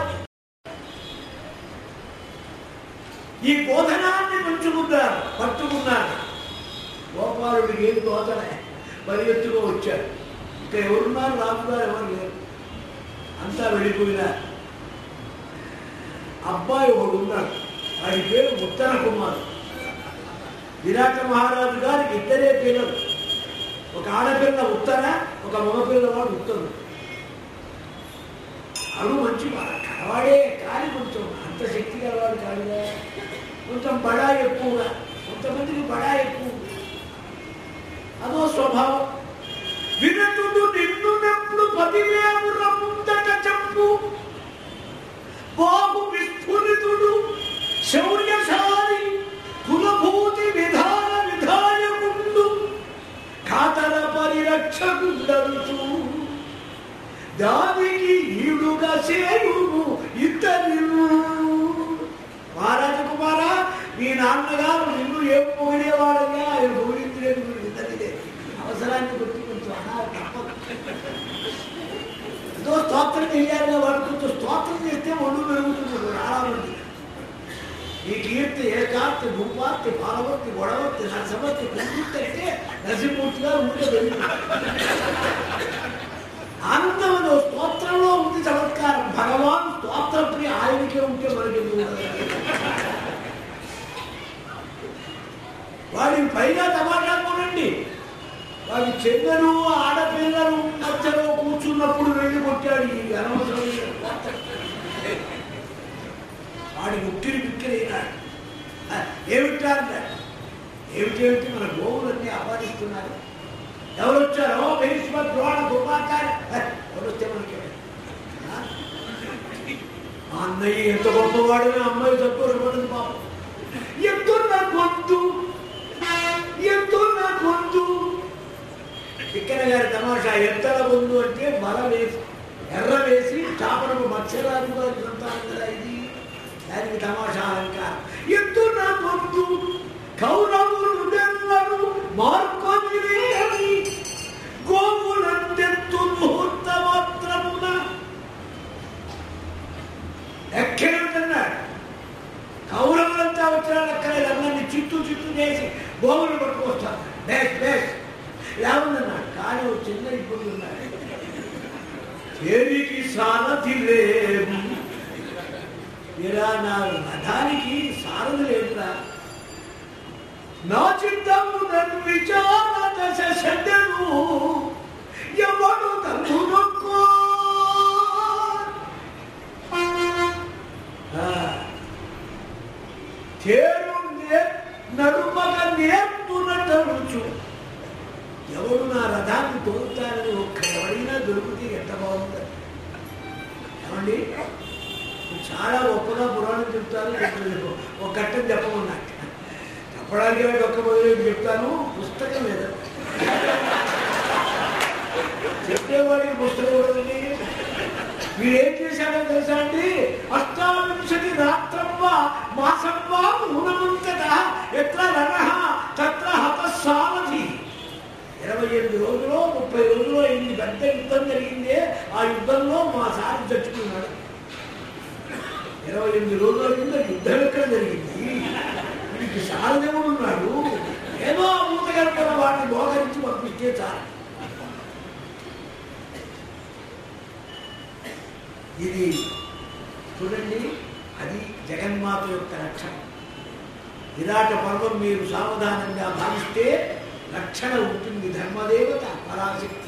ఈ బోధనాన్ని పంచుకున్నారు పట్టుకున్నారు గోపాలుడికి ఏం తోచలే పరిగెత్తుగా వచ్చారు ఇంకా ఎవరున్నారు రాముగారు ఎవరు లేరు అంతా వెళ్ళిపోయినారు అబ్బాయి ఒకడు ఉన్నాడు వాడి పేరు ఉత్తర కుమార్ విరాట మహారాజు గారికి ఇద్దరే పిల్లలు ఒక ఆడపిల్ల ఉత్తర ఒక మగపిల్లవాడు ఉత్తరుడు అడు మంచి కలవాడే కానీ కొంచెం అంత శక్తి గలవాడు కాదుగా కొంచెం బడా ఎక్కువగా కొంతమందికి బడా ఎక్కువ అదో స్వభావం వినటుడు నిన్నునప్పుడు పదివేముల ముందట చెప్పు బాహు విస్ఫురితుడు శౌర్యశాలి కులభూతి విధాన విధాయకుండు ఖాతర పరిరక్షకుండరుచు దానికి ఈడుగా సేయును ఇతరులు మహారాజ కుమారా మీ నాన్నగారు నిన్ను ఏం పొగిడేవాడగా ఆయన పొగిడింది లేదు మీరు ఇతరులే అవసరాన్ని గుర్తు కొంచెం అనాలి తప్పదు ఏదో స్తోత్రం చేయాలి వాడు కొంచెం స్తోత్రం చేస్తే ఒళ్ళు పెరుగుతుంది చాలా మంది ఈ కీర్తి ఏకార్తి భూపార్తి బాలవర్తి గొడవర్తి నరసవర్తి పూర్తి అంటే నరసింహూర్తిగా ఉంటే ఆనందమైన స్తోత్రంలో ఉంది చమత్కారం భగవాన్ స్తోత్ర ప్రియ ఆయనకే ఉంటే మనకి ఎందుకు ఉండదు? వాడికి పైగా తమాషా చూడండి వాడి చెల్లెలు ఆడపిల్లలు మధ్యలో కూర్చున్నప్పుడు వెళ్ళి కొట్టాడు ఈ అనవసరమైన స్తోత్రం. వాడి ముక్కిరి ముక్కిరి అయినాడు ఆ, ఏమిటారంటాడు ఏమిటేమిటి మన గోవులన్నీ ఆపాదిస్తున్నారు ఎవరు వచ్చారో భీష్మ ద్రోణ దుర్వాకారి ఎవరు వస్తే మనకి ఆ? మా అన్నయ్య ఎంత గొప్పవాడు అమ్మాయి సంతోషపడింది పాపం ఎంతో నా గొంతు ఎంతో నా గొంతు ఇక్కడ గారి తమాషా ఎత్తల గొంతు అంటే మర వేసి ఎర్ర వేసి చాపనకు మత్స్యరాజుగా గ్రంథాలు కదా ఇది దానికి తమాషా అలంకారం ఎంతో నా గొంతు కౌరవులు నెల్లరు మార్కొని వేయని గోవులంతెత్తు ముహూర్త మాత్రమున ఎక్కడుంటున్నాడు కౌరవులంతా వచ్చినాడు అక్కడ అందరినీ చిత్తు చిత్తు చేసి గోవులు పట్టుకొస్తాడు బేస్ బేస్ లేవన్నాడు కానీ ఓ చిన్న ఇబ్బంది ఉన్నాడు తేరికి సారథి లేదు ఇలా నా రథానికి సారథి లేదురా నా చిత్తము నన్ను విచార దశ చెడ్డను ఎవడు తన్నునొక్కో తేరు నే- నడుమగ నేర్పునటనుచు ఎవడు నా రథాన్ని తోలుతారని ఒక్క ఎవరైనా దొరికితే ఎంత బాగుంటుంది ఏమండి చాలా గొప్పగా పురాణం చెప్తాను చెప్పలేదు. ఒక ఘట్టం చెప్పమన్నా చెప్పడానికి వాడు ఒక్క మొదలు చెప్తాను పుస్తకం లేదా చెప్పేవాడికి పుస్తకం ఉండదండి మీరు ఏం చేశారో తెలుసా అండి అష్టావింశతి రాత్రమ్మ మాసమ్మ మూలముంతట ఎట్లా రణః తత్ర హత సారథి ఇరవై ఎనిమిది రోజులు ముప్పై రోజులు అయింది పెద్ద యుద్ధం జరిగింది ఆ యుద్ధంలో మా సారి చచ్చుకున్నాడు ఇరవై ఎనిమిది రోజుల కింద యుద్ధం ఎక్కడ జరిగింది వీడికి సారదేవుడు ఉన్నాడు ఏదో మూత కనుక వాడిని మోహరించి పంపిస్తే చాలు ఇది చూడండి అది జగన్మాత యొక్క రక్షణ విరాట పర్వం మీరు సావధానంగా భావిస్తే రక్షణ ఉంటుంది ధర్మదేవత పరాశక్తి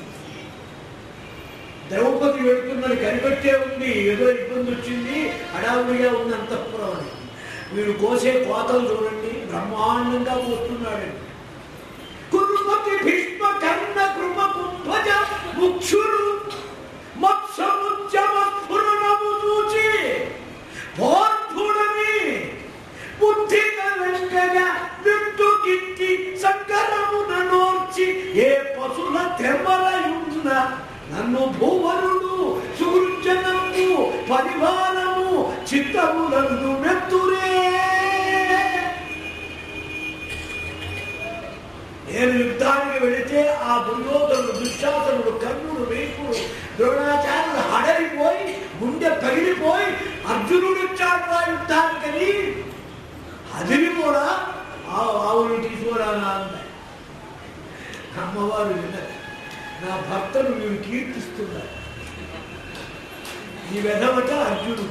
ద్రౌపది వెళ్తున్నది కనిపెట్టే ఉంది ఏదో ఇబ్బంది వచ్చింది హడావుడిగా ఉంది అంతఃపురం అని మీరు కోసే కోతలు చూడండి బ్రహ్మాండంగా కోస్తున్నాడండి కురుపతి భీష్మ కర్ణ కృప కుంభజ ముక్షుడు మత్సముద్యమ స్ఫురణము చూచి భోర్ధుడని బుద్ధిగా వెంకగా వింటు గిట్టి సంకరమున నోర్చి ఏ పశుల తెమ్మలయున్న నన్ను భూవరుడు సూర్జనము పరివారము చిత్తములందు మెత్తురే నేను యుద్ధానికి వెళితే ఆ దుర్యోధనుడు దుశ్శాసనుడు కర్ణుడు వేకుడు ద్రోణాచార్యుడు హడలిపోయి గుండె పగిలిపోయి అర్జునుడు వచ్చాడు ఆ యుద్ధానికని అదిని కూడా ఆ ఆవుని తీసుకురానా అన్నాడు అమ్మవారు విన్నది నా భర్తను మీరు కీర్తిస్తున్నారు ఈ వెధవట అర్జునుడు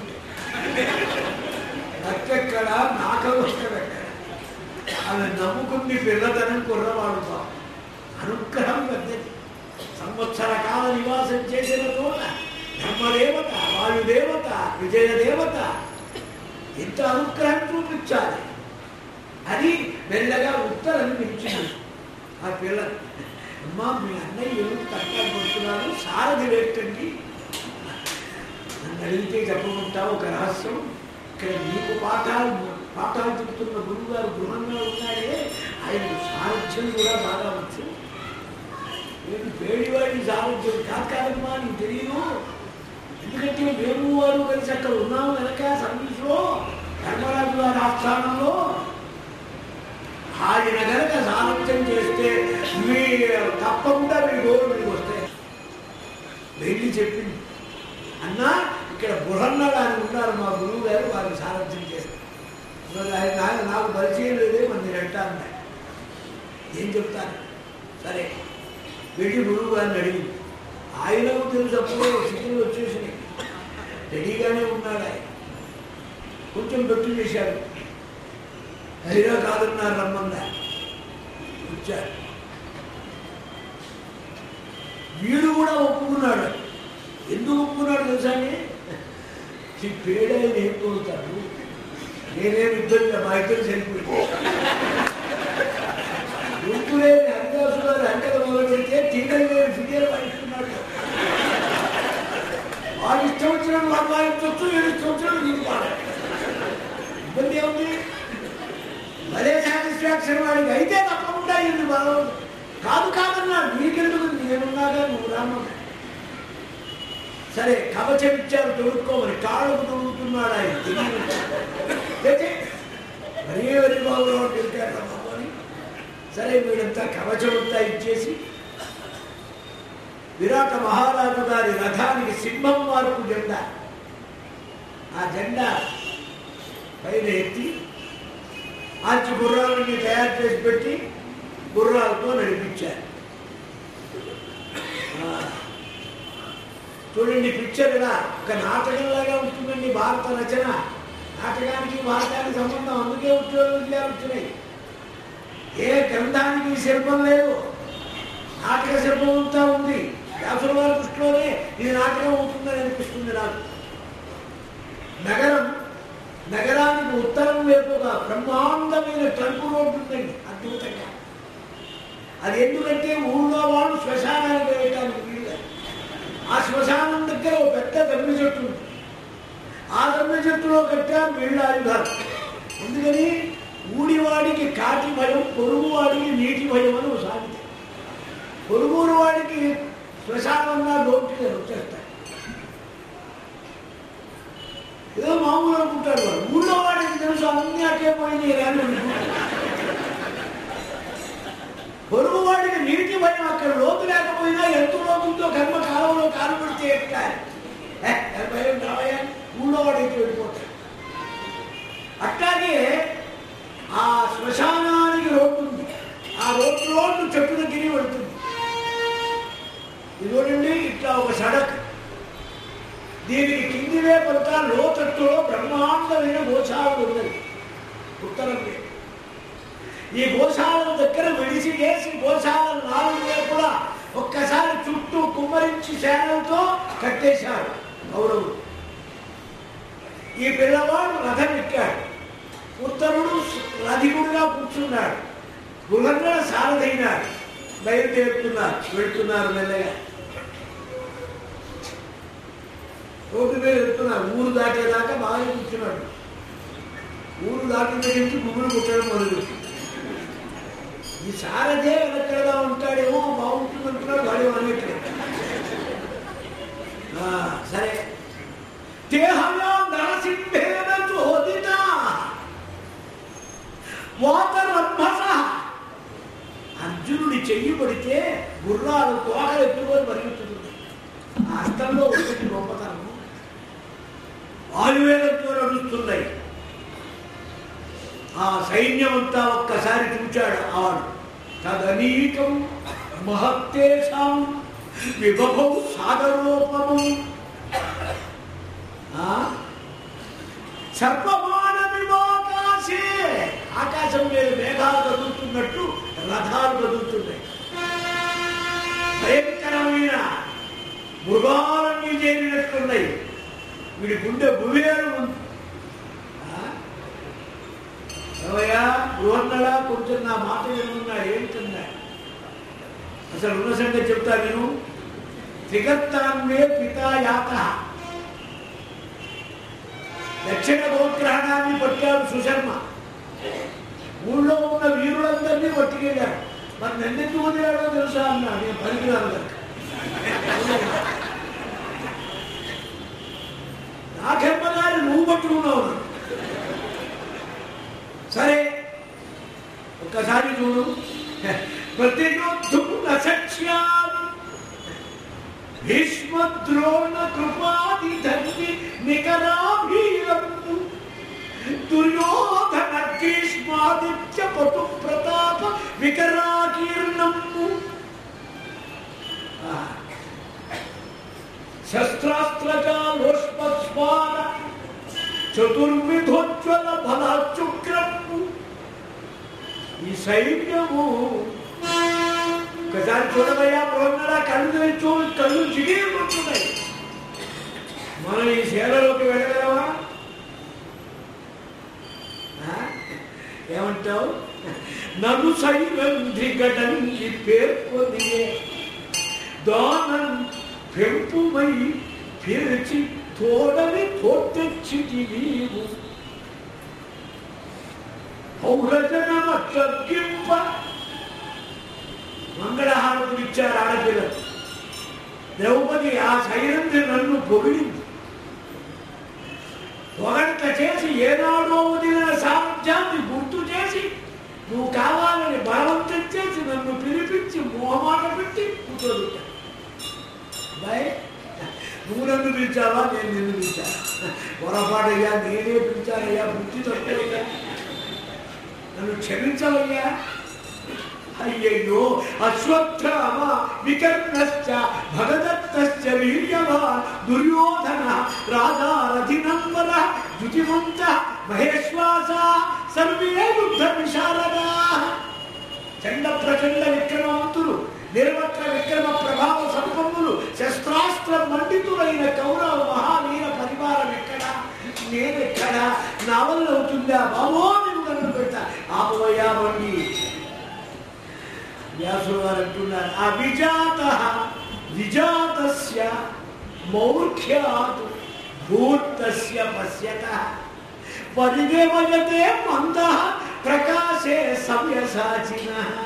రక్కెక్కడ నాకవెక్కడ ఆమె నమ్ముకుంది పిల్లతనం కుర్రవాడు పాపం. అనుగ్రహం పెద్దది సంవత్సర కాల నివాసం చేసిన చోట ధర్మదేవత వాయుదేవత విజయదేవత ఎంత అనుగ్రహం చూపించాలి అది మెల్లగా ఉత్తరం పిలిచింది ఆ పిల్ల అమ్మా మీ అన్నయ్య ఏమిటి తక్కువ పడుతున్నారు సారథి వేటండి నన్ను అడిగితే చెప్పమంటావు ఒక రహస్యం ఇక్కడ నీకు పాఠాలు పాఠాలు చెప్తున్న గురువు గారు గృహంగా ఉన్నాడే ఆయన సారథ్యం కూడా బాగా వచ్చు నేను పేడివాడి సారథ్యం కాకాలమ్మా నీకు తెలియదు ఎందుకంటే మేము వారు కలిసి అక్కడ ఉన్నాము వెనక సర్వీస్లో ధర్మరాజు గారి ఆస్థానంలో ఆయన కనుక సారథ్యం చేస్తే మీ తప్పకుండా మీ గోరు మీకు వస్తాయి చెప్పింది అన్నా ఇక్కడ బుర్రన్నాడు అని ఉన్నారు మా గురువు గారు వారికి సారథ్యం చేస్తారు మరి ఆయన నాకు- నాకు పరిచయం లేదే మరి నేను ఎట్టా అన్నా ఏం చెప్తాను సరే వెళ్ళి గురువు గారిని అడిగింది ఆయనకు తెలుసు అప్పుడే స్థితిలో వచ్చేసినాయి రెడీగానే ఉన్నాడు ఆయన కొంచెం గట్టు చేశాడు అయినా కాదన్నారు రమ్మందా వచ్చారు వీడు కూడా ఒప్పుకున్నాడు ఎందుకు ఒప్పుకున్నాడు తెలుసా అండి? ఈ పేడాయన ఏం తోలుతాడు నేనేమి ఇద్దరు మా ఇద్దరు చనిపోయింది గుర్తులేని హరిదాసు గారు అంకెల మొదలు పెడితే తీగలేని ఫిగర్ వాయిస్తున్నాడు వాడు ఇష్టం వచ్చినట్టు వాడు వాయించవచ్చు వీడు ఇష్టం వచ్చినట్టు నీకు వాడాలి ఇబ్బంది ఏముంది భలే సాటిస్ఫాక్షన్ వాడికి అయితే తప్పకుండా ఇది బలం కాదు కాదన్నాడు నీకెందుకు నేనున్నాగా నువ్వు రామన్నా సరే కవచం ఇచ్చారు తొడుక్కోమని కాళ్ళకు తొడుగుతున్నాడు ఆయన తెలియదు మరీ వరి బాబురావు తిరిగాడు రమ్మని సరే వీడంతా కవచం అంతా ఇచ్చేసి విరాట మహారాజు గారి రథానికి సింహం మార్పు జెండా ఆ జెండా పైన ఎత్తి ఆర్చి గుర్రాలని తయారు చేసి పెట్టి గుర్రాలతో నడిపించారు ఆ, చూడండి పిక్చర్ ఇలా ఒక నాటకంలాగా ఉంటుందండి భారత రచన నాటకానికి భారతానికి సంబంధం అందుకే ఉద్యోగాలు వచ్చినాయి ఏ గ్రంథానికి శిల్పం లేదు నాటక శిల్పం అంతా ఉంది వ్యాసుల వారి దృష్టిలోనే ఇది నాటకం అవుతుందని అనిపిస్తుంది నాకు నగరం నగరానికి ఉత్తరం వైపుగా బ్రహ్మాండమైన ట్రంక్ రోడ్డు ఉందండి అద్భుతంగా అది ఎందుకంటే ఊళ్ళో వాళ్ళు శ్మశానానికి వెళ్ళటానికి వీలుగా ఆ శ్మశానం దగ్గర ఒక పెద్ద దమ్మి చెట్టు ఉంది ఆ దమ్మి చెట్టులో కట్టారు వీళ్ళ ఆయుధాలు అందుకని ఊడివాడికి కాటి భయం పొరుగు వాడికి నీటి భయం అని ఒక సామెత పొరుగురు వాడికి శ్మశానంగా డోంటి వచ్చేస్తాయి ఏదో మామూలు అనుకుంటాడు వాడు ఊళ్ళో వాడికి తెలుసు అన్ని అట్టే పోయినాయి కానీ అనుకుంటాడు. పొరుగు వాడికి నీటి భయం అక్కడ లోతు లేకపోయినా ఎంత లోతుందో కర్మ కాలంలో కాలు పెడితే ఎక్కాలి ఏ, ఏ భయం రావయ్యా ఊళ్ళో వాడికి వెళ్ళిపోతాడు అట్లాగే ఆ శ్మశానానికి రోడ్డు ఉంది ఆ రోడ్డు రోడ్డు చెట్టు దగ్గరికి వెళ్తుంది ఇదిగోనండి ఇట్లా ఒక సడక్ దీనికి కింది వైపంతా లోతట్టులో బ్రహ్మాండమైన గోశాలలు ఉన్నది ఉత్తరం వైపు. ఈ గోశాల దగ్గర విడిచి వేసి గోశాల నాలుగు వైపులా ఒక్కసారి చుట్టూ కుమ్మరించి సేనలతో కట్టేశారు కౌరవులు ఈ పిల్లవాడు రథం ఎక్కాడు ఉత్తరుడు రధికుడుగా కూర్చున్నాడు గులంగా సారథైనాడు బయలుదేరుతున్నారు వెళ్తున్నారు మెల్లగా రోడ్డు మీద వెళ్తున్నారు ఊరు దాటేదాకా బాగా కూర్చున్నాడు ఊరు దాటిన నుంచి గుమ్ములు కుట్టడం మొదలు ఈ సారథే వెనక్కడగా ఉంటాడేమో బాగుంటుంది అంటున్నాడు వాడే అనేట్లేదు ఆ, సరే దేహంలో నరసింహేన చోదిత వాతరభస అర్జునుడి చెయ్యి పడితే గుర్రాలు తోకలు ఎత్తుకొని పరిగెత్తుతుంది ఆ హస్తంలో ఒకటి గొప్పతనము ఆయువేదంతో నడుస్తున్నాయి ఆ సైన్యం అంతా ఒక్కసారి చూచాడు ఆడు తదనీకం మహత్తేషాం విభవం సాగరోపము ఆ? సర్వమానమివాకాశే ఆకాశం మీద మేఘాలు కదులుతున్నట్టు రథాలు కదులుతున్నాయి భయంకరమైన మృగాలన్నీ చేరినట్లున్నాయి వీడి గుండె గువేరు ఉంది ఆ? ఏమయ్యా బృహన్నడా కొంచెం నా మాట వినున్నాడు ఏంటన్నా అసలు ఉన్న సంగతి చెప్తా నేను త్రిగత్తాన్వే పితాయాత దక్షిణ గోగ్రహణాన్ని పట్టాడు సుశర్మ ఊళ్ళో ఉన్న వీరులందరినీ పట్టుకెళ్ళారు మరి నన్నెందుకు వదిలాడో తెలుసా అన్నా నేను పనికిరాను కనుక నాకెమ్మ గారి నువ్వు పట్టుకున్నావు నన్ను. సరే ఒక్కసారి చూడు ప్రతిరోధు నసక్ష్యామి భీష్మద్రోణ కృపాది ధన్వి నికరాభీరము దుర్యోధన గ్రీష్మాదిత్య పటు ప్రతాప వికరాకీర్ణము శస్త్రాస్త్రజాలోష్పస్మార చతుర్విధోజ్వల బలాచుక్రము ఈ సైన్యము ఒకసారి చూడబోయా ప్రోన్నడా కళ్ళు తెరిచు కళ్ళు జిగిరిపోతున్నాయి మనం ఈ సేలలోకి వెళ్ళగలమా ఆ? ఏమంటావు నన్ను సైరంధ్రి గడని పేర్కొని దానం పెంపుమై పిలిచి తోడని తోటెచ్చిటి నీవు పౌరజనమ తగ్గింప మంగళహారతులు ఇచ్చారు ఆడపిల్లలు ద్రౌపది ఆ సైరంధ్రి నన్ను పొగిడింది పొగంట చేసి ఏనాడో వదిలిన సామర్థ్యాన్ని గుర్తు చేసి నువ్వు కావాలని బలవంతం చేసి నన్ను పిలిపించి మోహమాట పెట్టి కూర్చోబెట్టా బాయ్ నువ్వు నన్ను పిలిచావా నేను నిన్ను పిలిచాను పొరపాటయ్యా నేనే పిలిచానయ్యా బుద్ధి తప్పయ్యా నన్ను క్షమించవయ్యా అయ్యయ్యో అశ్వత్థామ వికర్ణశ్చ భగదత్తశ్చ వీర్యవాన్ దుర్యోధన రాజారథినంబర ద్యుతిమంత మహేశ్వాస సర్వే యుద్ధ విశారదా చండ ప్రచండ విక్రమవంతులు నిర్వక్ర విక్రమ ప్రభావ సంపన్నులు శస్త్రాస్త్ర మండితులైన కౌరవ మహావీర పరివారం ఎక్కడ నేనెక్కడ నా వల్ల అవుతుందా బాబో నేను నన్ను పెడతా ఆపవయ్యా బండి వ్యాసులు వారు అంటున్నారు అవిజాత విజాతస్య మౌర్ఖ్యాత్ భూతస్య పశ్యత పరిదేవయతే మంద ప్రకాశే సవ్యసాచిన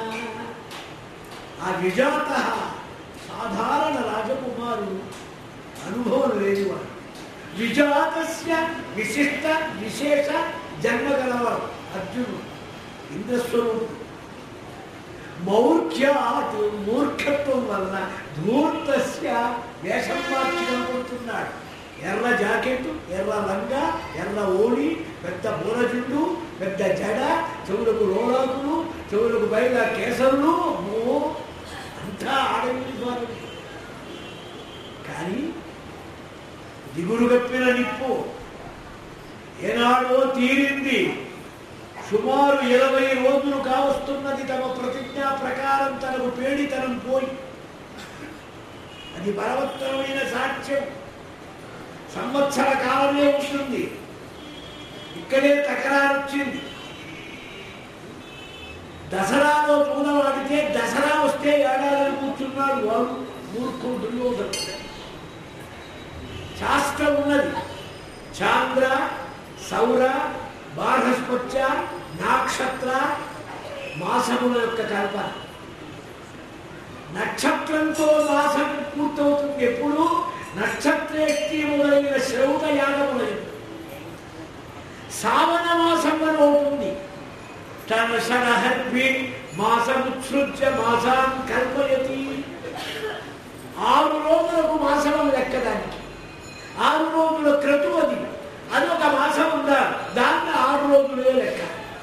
ఆ విజాత సాధారణ రాజకుమారుడు అనుభవం లేనివాడు విజాతస్య విశిష్ట విశేష జన్మ గలవాడు అర్జునుడు ఇంద్రస్వరూపుడు మౌర్ఖ్యాత్ మూర్ఖత్వం వలన ధూర్తస్య వేషం మార్చి కనబడుతున్నాడు ఎర్ర జాకెట్ ఎర్ర లంగా ఎర్ర ఓడి పెద్ద బూరజుండు పెద్ద జడ చెవులకు రోలాకులు చెవులకు పైగా కేసరులు అమ్మో అంతా ఆడవి ద్వారా కానీ దిగురు కప్పిన నిప్పు ఏనాడో తీరింది సుమారు ఇరవై రోజులు కావస్తున్నది తమ ప్రతిజ్ఞా ప్రకారం తనకు పేడితనం పోయి అది బలవత్తరమైన సాక్ష్యం సంవత్సర కాలమే ఉంటుంది ఇక్కడే తకరారు వచ్చింది దసరాలో పూలవాడితే దసరా వస్తే ఏడాది కూర్చున్నాడు వాడు మూర్ఖుడు దుర్యోధనుడు శాస్త్రం ఉన్నది చాంద్ర సౌర బార్హస్పత్య నక్షత్ర మాసముల యొక్క కల్పన నక్షత్రంతో మాసం పూర్తవుతుంది ఎప్పుడు నక్షత్రేష్టి మొదలైన శ్రౌత యాగములైన సావన మాసంలో అవుతుంది తన సరహర్భి మాసముత్సృజ్య మాసాన్ కల్పయతి ఆరు రోజులకు మాసం లెక్కదానికి ఆరు రోజుల క్రతువు అది అది ఒక మాసం ఉందా దాన్ని ఆరు రోజులే లెక్క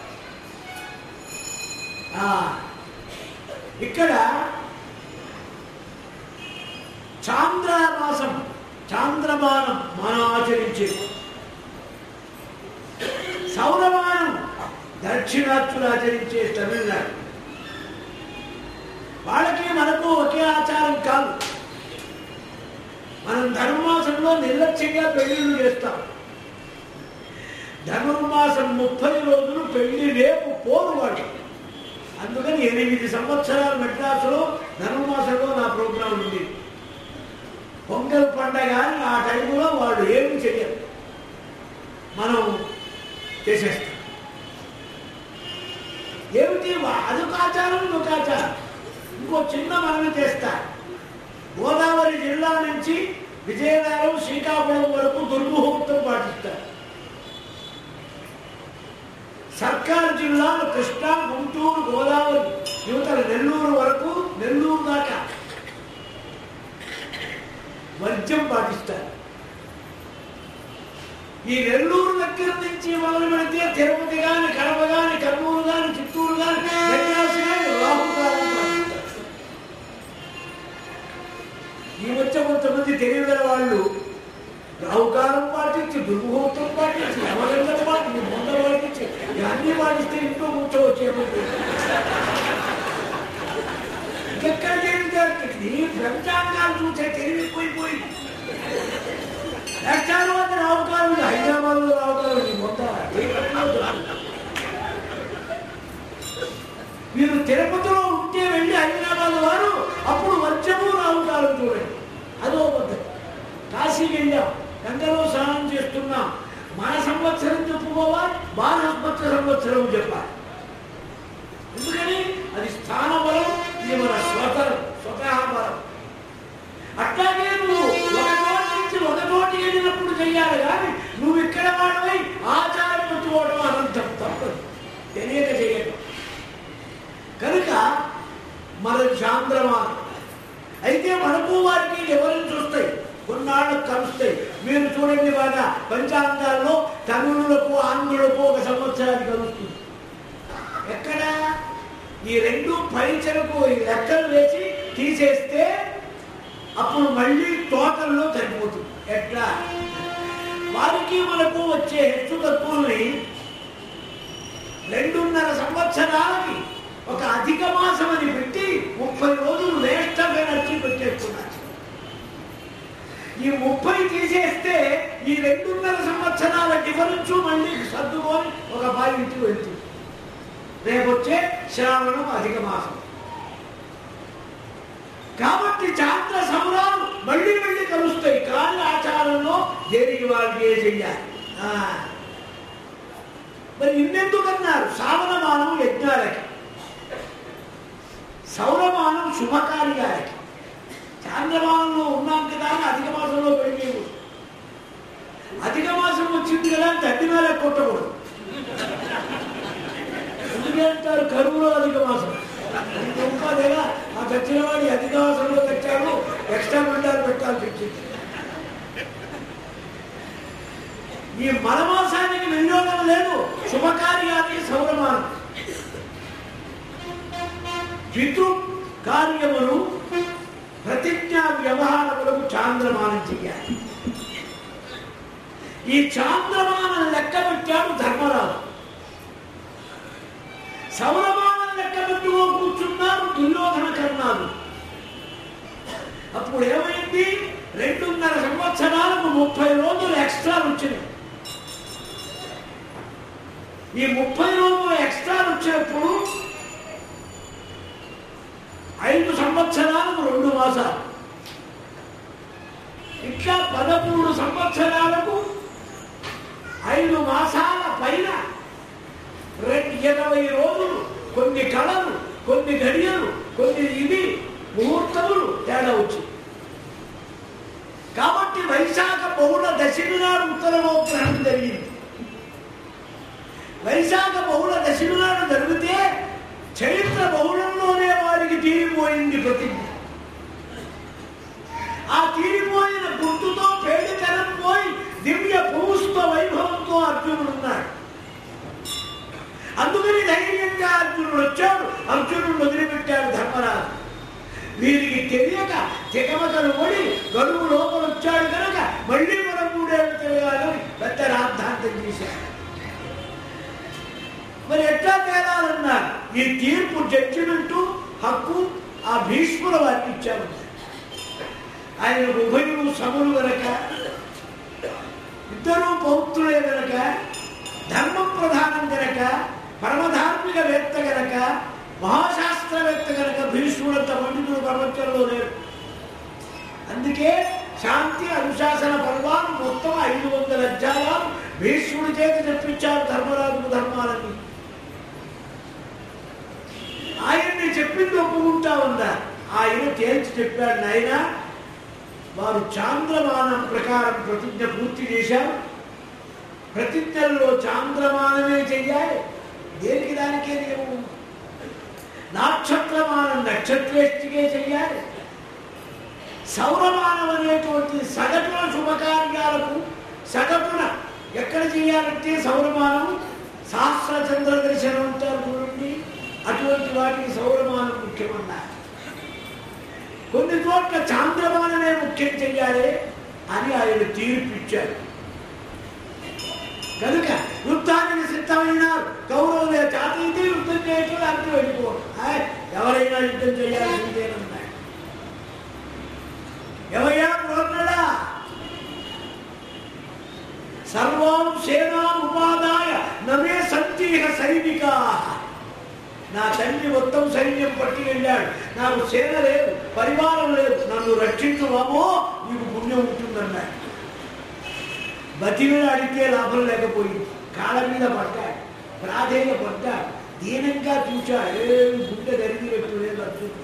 ఆ, ఇక్కడ చాంద్రమాసం చాంద్రమానం మనం ఆచరించేది సౌరమానం దక్షిణాత్తులు ఆచరించే తమిళనాడు వాళ్ళకి మనకు ఒకే ఆచారం కాదు మనం ధనుర్మాసంలో నిర్లక్ష్యంగా పెళ్లిళ్ళు చేస్తాం ధనుర్మాసం ముప్పై రోజులు పెళ్లి రేపు పోరు వాటి అందుకని ఎనిమిది సంవత్సరాలు మెడ్రాసులో ధనుర్మాసంలో నా ప్రోగ్రాం ఉంది పొంగల్ పండగ అని ఆ టైంలో వాళ్ళు ఏమి చెయ్యరు మనం చేసేస్తాం ఏమిటి వా- అదొక ఆచారం ఇదొక ఆచారం ఇంకో చిన్న మనవి చేస్తా గోదావరి జిల్లా నుంచి విజయనగరం శ్రీకాకుళం వరకు దుర్ముహూర్తం పాటిస్తారు సర్కార్ జిల్లాలు కృష్ణా గుంటూరు గోదావరి యువతల నెల్లూరు వరకు నెల్లూరు దాకా వర్జ్యం పాటిస్తారు ఈ నెల్లూరు దగ్గర నుంచి మొదలు పెడితే తిరుపతి గాని కడప గాని కర్నూలు గాని చిత్తూరు గాని మెడ్రాస్ గాని రాహుకాలం పాటిస్తారు ఈ వచ్చే కొంతమంది తెలియగల వాళ్ళు రాహుకాలం పాటించి దుర్ముహూర్తం పాటించి యమగండం పాటించి ముంద పాటించి ఇవన్నీ పాటిస్తే ఇంట్లో కూర్చోవచ్చు ఇంకెక్కడ తెలియదు నీ పంచాంగాలు చూసే తెలివి ఎక్కువైపోయింది లక్షాలు మంది రావుకాలు హైదరాబాద్ లో రావుకాలు మొత్తం ఏ రకంగా దొరుకుతుంది? మీరు తిరుపతిలో ఉంటే వెళ్ళి హైదరాబాద్ వారు అప్పుడు వర్షము రావుకాలం చూడండి అదో పద్ధతి కాశీకి వెళ్ళాం గంగలో స్నానం చేస్తున్నాం మన సంవత్సరం చెప్పుకోవాలి బాల సంవత్సర సంవత్సరం చెప్పాలి ఎందుకని అది స్థాన బలం ఇది మన స్వతరం స్వతహా బలం అట్లాగే నువ్వు ఒక చోట నుంచి ఒక చోటికి వెళ్ళినప్పుడు చెయ్యాలి కానీ నువ్వు ఇక్కడ వాడవై ఆచారం పెట్టుకోవడం అనంతం తప్పదు తెలియక చేయడం కనుక మనది చాంద్రమానం అయితే మనకు వారికి ఎవరిని చూస్తాయి కొన్నాళ్ళకు కలుస్తాయి మీరు చూడండి బాగా పంచాంగాల్లో తమిళులకు ఆంధ్రులకు ఒక సంవత్సరానికి కలుస్తుంది ఎక్కడ ఈ రెండు పరీక్షలకు ఈ లెక్కలు వేసి తీసేస్తే అప్పుడు మళ్ళీ టోటల్లో సరిపోతుంది ఎట్లా వారికి మనకు వచ్చే హెచ్చు తక్కువని రెండున్నర సంవత్సరాలకి ఒక అధిక మాసం అని పెట్టి ముప్పై రోజులు వేస్ట్ ఆఫ్ ఎనర్జీ పెట్టేస్తున్నారు ఈ ముప్పై తీసేస్తే ఈ రెండున్నర సంవత్సరాల డిఫరెన్స్ మళ్ళీ సర్దుకొని ఒక పాయింట్ వెళ్తుంది రేపు వచ్చే శ్రావణం అధిక మాసం కాబట్టి చాంద్ర సమరాలు మళ్ళీ మళ్ళీ కలుస్తాయి కానీ ఆచారంలో దేనికి వాళ్ళకి ఏ చెయ్యాలి ఆ. మరి ఇన్నెందుకన్నారు శ్రావణమానం యజ్ఞాలకి సౌరమానం శుభకార్యాలకి చాంద్రమానంలో ఉన్నాం కదా అని అధిక మాసంలో పెరిగేవు అధిక మాసం వచ్చింది కదా అని తగ్గి మీద కొట్టకూడదు ఎందుకంటే అంటారు కరువులో అధిక మాసం గొప్పదేగా ఆ తెచ్చిన వాడి అధిక మాసంలో తెచ్చాడు ఎక్స్ట్రా మెండాలు పెట్టాల్సి వచ్చింది ఈ మనమాసానికి వినియోగం లేదు శుభకార్యానికి సౌరమానం పితృ కార్యములు ప్రతిజ్ఞా వ్యవహారములకు చాంద్రమానం చెయ్యాలి ఈ చాంద్రమానం లెక్క పెట్టాడు ధర్మరాజు సౌరమానం లెక్క పెట్టుకో కూర్చున్నారు దుర్యోధన కర్ణాలు అప్పుడు ఏమైంది రెండున్నర సంవత్సరాలకు ముప్పై రోజులు ఎక్స్ట్రా వచ్చినాయి ఈ ముప్పై రోజులు ఎక్స్ట్రా వచ్చినప్పుడు ఐదు సంవత్సరాలకు రెండు మాసాలు ఇట్లా పదమూడు సంవత్సరాలకు ఐదు మాసాల పైన రెండు ఇరవై రోజులు కొన్ని కళలు కొన్ని గడియలు కొన్ని ఇది ముహూర్తములు తేడా వచ్చింది కాబట్టి వైశాఖ బహుళ దశమి నాడు ఉత్తరమోగ్రహం జరిగింది వైశాఖ బహుళ దశమి నాడు జరిగితే చరిత్ర బహుళంలోనే వారికి తీరిపోయింది ప్రతిజ్ఞ ఆ తీరిపోయిన గుర్తుతో పేడితనం పోయి దివ్య పురుషుత వైభవంతో అర్జునుడు ఉన్నాడు అందుకని ధైర్యంగా అర్జునుడు వచ్చాడు అర్జునుడు వదిలిపెట్టాడు ధర్మరాజు వీరికి తెలియక తికమకలు పడి గడువు లోపల వచ్చాడు కనుక మళ్ళీ మనం మూడేళ్ళు తిరగాలని పెద్ద రాద్ధాంతం చేశాడు మరి ఎట్లా తేలాలన్నారు ఈ తీర్పు జడ్జిమెంటు హక్కు ఆ భీష్ముల వారికి ఇచ్చారు ఆయన ఉభయులు సములు గనక ఇద్దరు పౌత్రులే గనక ధర్మం ప్రధానం గనక పరమధార్మిక వేత్త గనక మహాశాస్త్రవేత్త గనక భీష్ముడంత పండితుడు ప్రపంచంలో లేడు అందుకే శాంతి అనుశాసన పర్వాలు మొత్తం ఐదు వందల అధ్యాయాలు భీష్ముడి చేత చెప్పించారు ధర్మరాజుకు ధర్మాలని ఆయన్ని చెప్పింది ఒప్పుకుంటా ఉందా ఆయన తేల్చి చెప్పాడు నాయన వారు చాంద్రమానం ప్రకారం ప్రతిజ్ఞ పూర్తి చేశారు ప్రతిజ్ఞల్లో చాంద్రమానమే చెయ్యాలి దేనికి దానికే నియమం ఉంది. నక్షత్రమానం నక్షత్రేష్టికే చెయ్యాలి సౌరమానం అనేటువంటి సగటున శుభకార్యాలకు సగటున ఎక్కడ చేయాలంటే సౌరమానం శాస్త్ర చంద్ర దర్శనం అంటారు చూడండి అటువంటి వాటికి సౌరమానం ముఖ్యమన్నారు కొన్ని చోట్ల చాంద్రమానమే ముఖ్యం చెయ్యాలి అని ఆయన తీర్పిచ్చారు కనుక యుద్ధానికి సిద్ధమైన కౌరవుల జాతీయ యుద్ధం చేయటం అర్థం వెళ్ళిపోవడం ఆయ్, ఎవరైనా యుద్ధం చేయాల్సిందేనన్నాడు ఎవయ్యా ప్రోన్నడా సర్వం సేనాం ఉపాదాయ నమే సంతీహ సైనికా నా తండ్రి మొత్తం సైన్యం పట్టి వెళ్ళాడు నాకు సేన లేదు పరివారం లేదు నన్ను రక్షించు బాబో నీకు పుణ్యం ఉంటుందన్నాడు బతిమీద అడిగితే లాభం లేకపోయింది కాళ్ళ మీద పడ్డాడు ప్రాధేయ పడ్డాడు దీనంగా చూశాడు ఏం గుండె గరిగినట్టు లేదు అర్జునుడు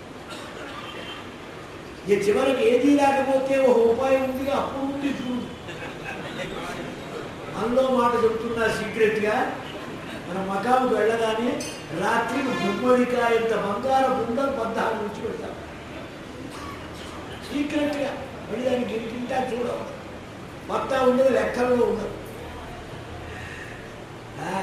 ఇక చివరికి ఏదీ లేకపోతే ఒక ఉపాయం ఉంది అప్పుడు ఉంది చూడు అందులో మాట చెప్తున్నా సీక్రెట్ గా మన మకాము వెళ్ళగానే రాత్రి గుమ్మడికాయ ఇంత బంగారం ఉండలు పద్నాలుగు నుంచి పెడతాం సీక్రెట్ గా మళ్ళీ దానికి ఇంటింటా చూడవు మొత్తం ఉండదు లెక్కల్లో ఉండదు ఆ,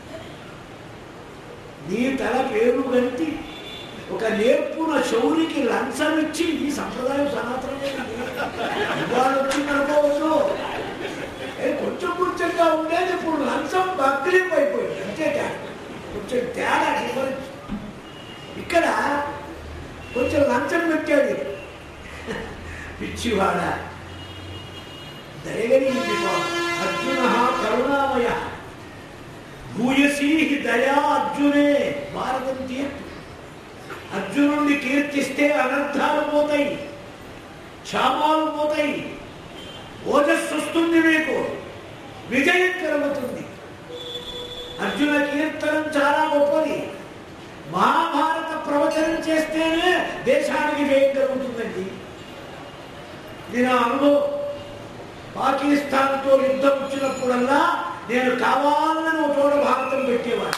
నీ తల పేరు గంటి ఒక నేర్పున శౌరికి లంచం ఇచ్చి ఈ సంప్రదాయం సనాతనమే ఇవాళ వచ్చింది అనుకోవచ్చు ఏ కొంచెం కొంచెంగా ఉండేది ఇప్పుడు లంచం బగ్లింపు అయిపోయింది అంతే తేడా కొంచెం తేడా డిఫరెన్స్ ఇక్కడ కొంచెం లంచం పెట్టాడు పిచ్చివాడ దయగలిగింది అర్జున కరుణామయ భూయసీ దయా అర్జునే భారతం తీర్పు అర్జునుడిని కీర్తిస్తే అనర్థాలు పోతాయి క్షామాలు పోతాయి ఓజస్సు వస్తుంది మీకు విజయం కలుగుతుంది అర్జున కీర్తనం చాలా గొప్పది మహాభారత ప్రవచనం చేస్తేనే దేశానికి జయం కలుగుతుందండి నేను ఆ అనుభవం పాకిస్తాన్తో యుద్ధం వచ్చినప్పుడల్లా నేను కావాలని ఒక చోట భారతం పెట్టేవాడు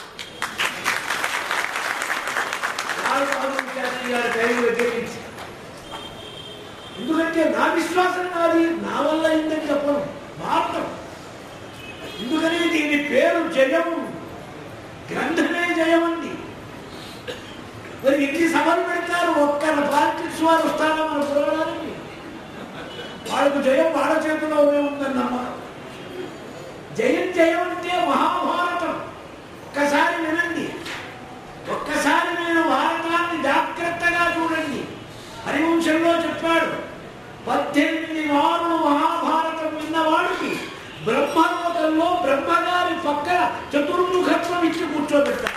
లాల్ బహదూర్ శాస్త్రి గారి టైం వ్యతిరేకించి ఎందుకంటే నా విశ్వాసం నాది నా వల్ల అయిందని చెప్పను భారతం ఎందుకని దీని పేరు జయము గ్రంథమే జయమంది మరి ఇన్ని సభలు పెడతారు ఒక్క పాలిటిక్స్ వారు వస్తారా మన పురవడానికి వాళ్ళకు జయం వాళ్ళ చేతిలోనే ఉందని నమ్మకం జయం జయం అంటే మహాభారతం ఒక్కసారి వినండి ఒక్కసారి నేను భారతాన్ని జాగ్రత్తగా చూడండి హరివంశంలో చెప్పాడు పద్దెనిమిది వారు మహాభారతం విన్నవాడికి బ్రహ్మలోకంలో బ్రహ్మగారి పక్కన చతుర్ముఖత్వం ఇచ్చి కూర్చోబెట్టాడు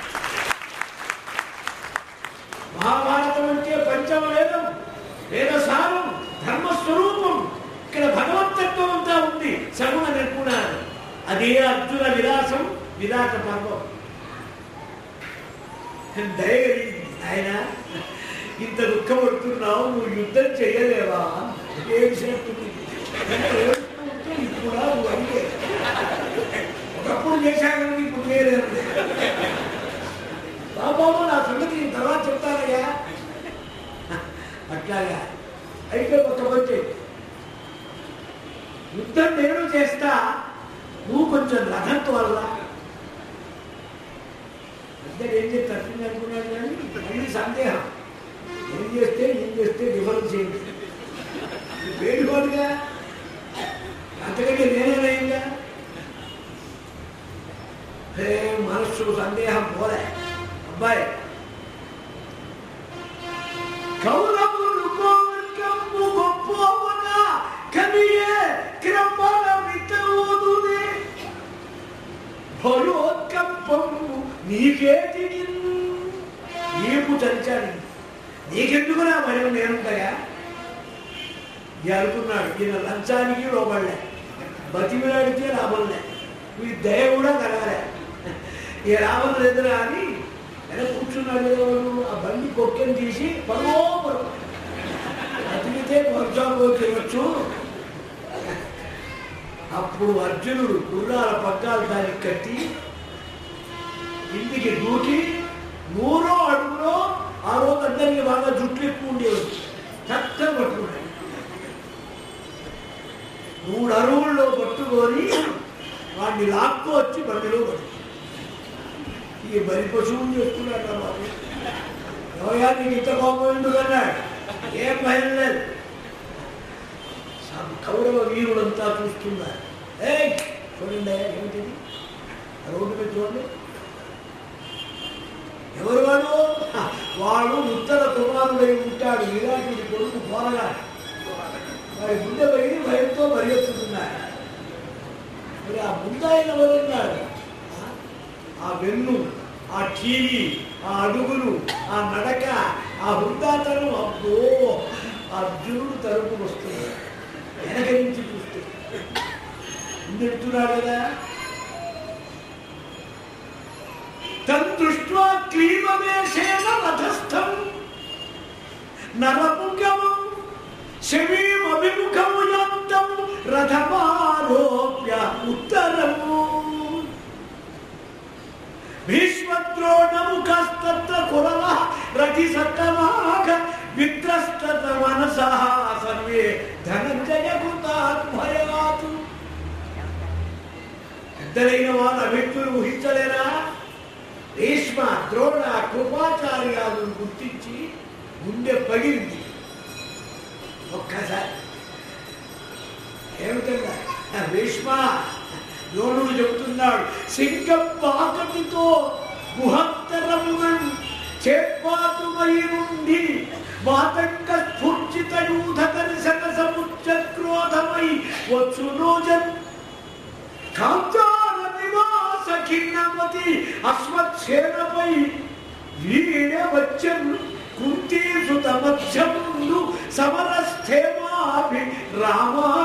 మహాభారతం అంటే పంచమ వేదం వేదసారం ధర్మస్వరూపం ఇక్కడ భగవత్తత్వం అంతా ఉంది సగుణ నిర్గుణ అదే అర్జున విలాసం విరాట పర్వం దయగలిగింది ఆయన ఇంత దుఃఖపడుతున్నావు నువ్వు యుద్ధం చేయలేవా ఏడ్చినట్టుంది ఎంత ఏడుస్తూ ఉంటే ఇప్పుడు నువ్వు అడిగే ఒకప్పుడు చేశాను ఇప్పుడు చేయలేదు బాబాబు నా సంగతి నేను తర్వాత చెప్తానయ్యా అట్లాగా అయితే ఒక వచ్చే యుద్ధం నేను చేస్తా నువ్వు కొంచెం రథంతో వల్ల అంటే ఏం చేస్తే తప్పింది అనుకున్నాడు కానీ మళ్ళీ సందేహం ఏం చేస్తే ఏం చేస్తే డిఫరెన్స్ ఏంటి వేడిపోదుగా అంతకంటే నేనేనయ్యిందా హే మనస్సు సందేహం పోలే అబ్బాయి కౌరవులు కోరికమ్ము గొప్పవన కవియే క్రమణ మితవుదునే భయోత్కంపము నీకేటి నీకు చలిచాడు నీకెందుకు నా భయం నేనుంటగా అనుకున్నాడు ఈయన లంచానికి లోపడలే బతిమిలాడితే లాభంలే ఈ దయ కూడా కలగలే ఈ లాభం లేదురా అని వెనక కూర్చున్నాడు ఎవరు ఆ బండి కొక్కెని తీసి పరువో పరువు బతికితే పరుచాలు చేయవచ్చు అప్పుడు అర్జునుడు గుర్రాల పగ్గాలు దానికి కట్టి ఇంటికి దూకి నూరో అడుగులో ఆ రోజు అందరికి బాగా జుట్లు ఎక్కువ ఉండేవి చక్కగా పట్టుకున్నాడు మూడు అరువుల్లో పట్టుకొని వాడిని లాక్కో వచ్చి బండిలో పడి ఈ బలి పశువులు చేస్తున్నాడు రా బాబు ఎవయా నీకు ఇంత కోపం ఎందుకన్నాడు ఏం భయం లేదు సబ్ కౌరవ వీరులంతా చూస్తున్నారు ఏ చూడండి అయ్యా, ఏమిటిది ఆ రోడ్డు మీద చూడండి ఎవరు వాడు హ, వాడు ఉత్తర కుమారుడై ఉంటాడు ఇలాంటి కొడుకు పోరగా వాడి గుండె పగిలి భయంతో పరిగెత్తుతున్నాడు మరి ఆ ముందాయన ఎవరున్నాడు ఆ? ఆ వెన్ను ఆ టీవీ ఆ అడుగులు ఆ నడక ఆ హుందాతనం అబ్బో ఆ అర్జునుడు తలుపు వస్తుంది వెనక నుంచి చూస్తే ముందెడుతున్నాడు కదా తద్దృష్ట్వా క్లీమవేశేన రథస్థం నరపుంగమం శమీమభిముఖము యాంతం రథమారోప్య ఉత్తరము భీష్మద్రోణముఖస్తత్ర కురవ రథి సత్తమాఘ విత్రస్తత మనసః సర్వే ధనంజయ కృతాత్మయాతు పెద్దలైన వాళ్ళ వ్యక్తులు ఊహించలేరా భీష్మ ద్రోణ కృపాచార్యాలను గుర్తించి గుండె పగిలింది ఒక్కసారి ఏమిటంగా ఆ భీష్మ ద్రోణుడు చెబుతున్నాడు సింగపాకటితో గుహత్తరముగన్ చేపాతుమై నుండి మాతంక స్ఫూర్చిత యూధ దర్శన సముచ్చ క్రోధమై వచ్చు రోజన్ కాంతార నివాస ఖిన్నమతి అస్మత్సేనపై వీడే వచ్చను కుంతీ సుత మధ్యముందు సమరస్థేమాభి రామా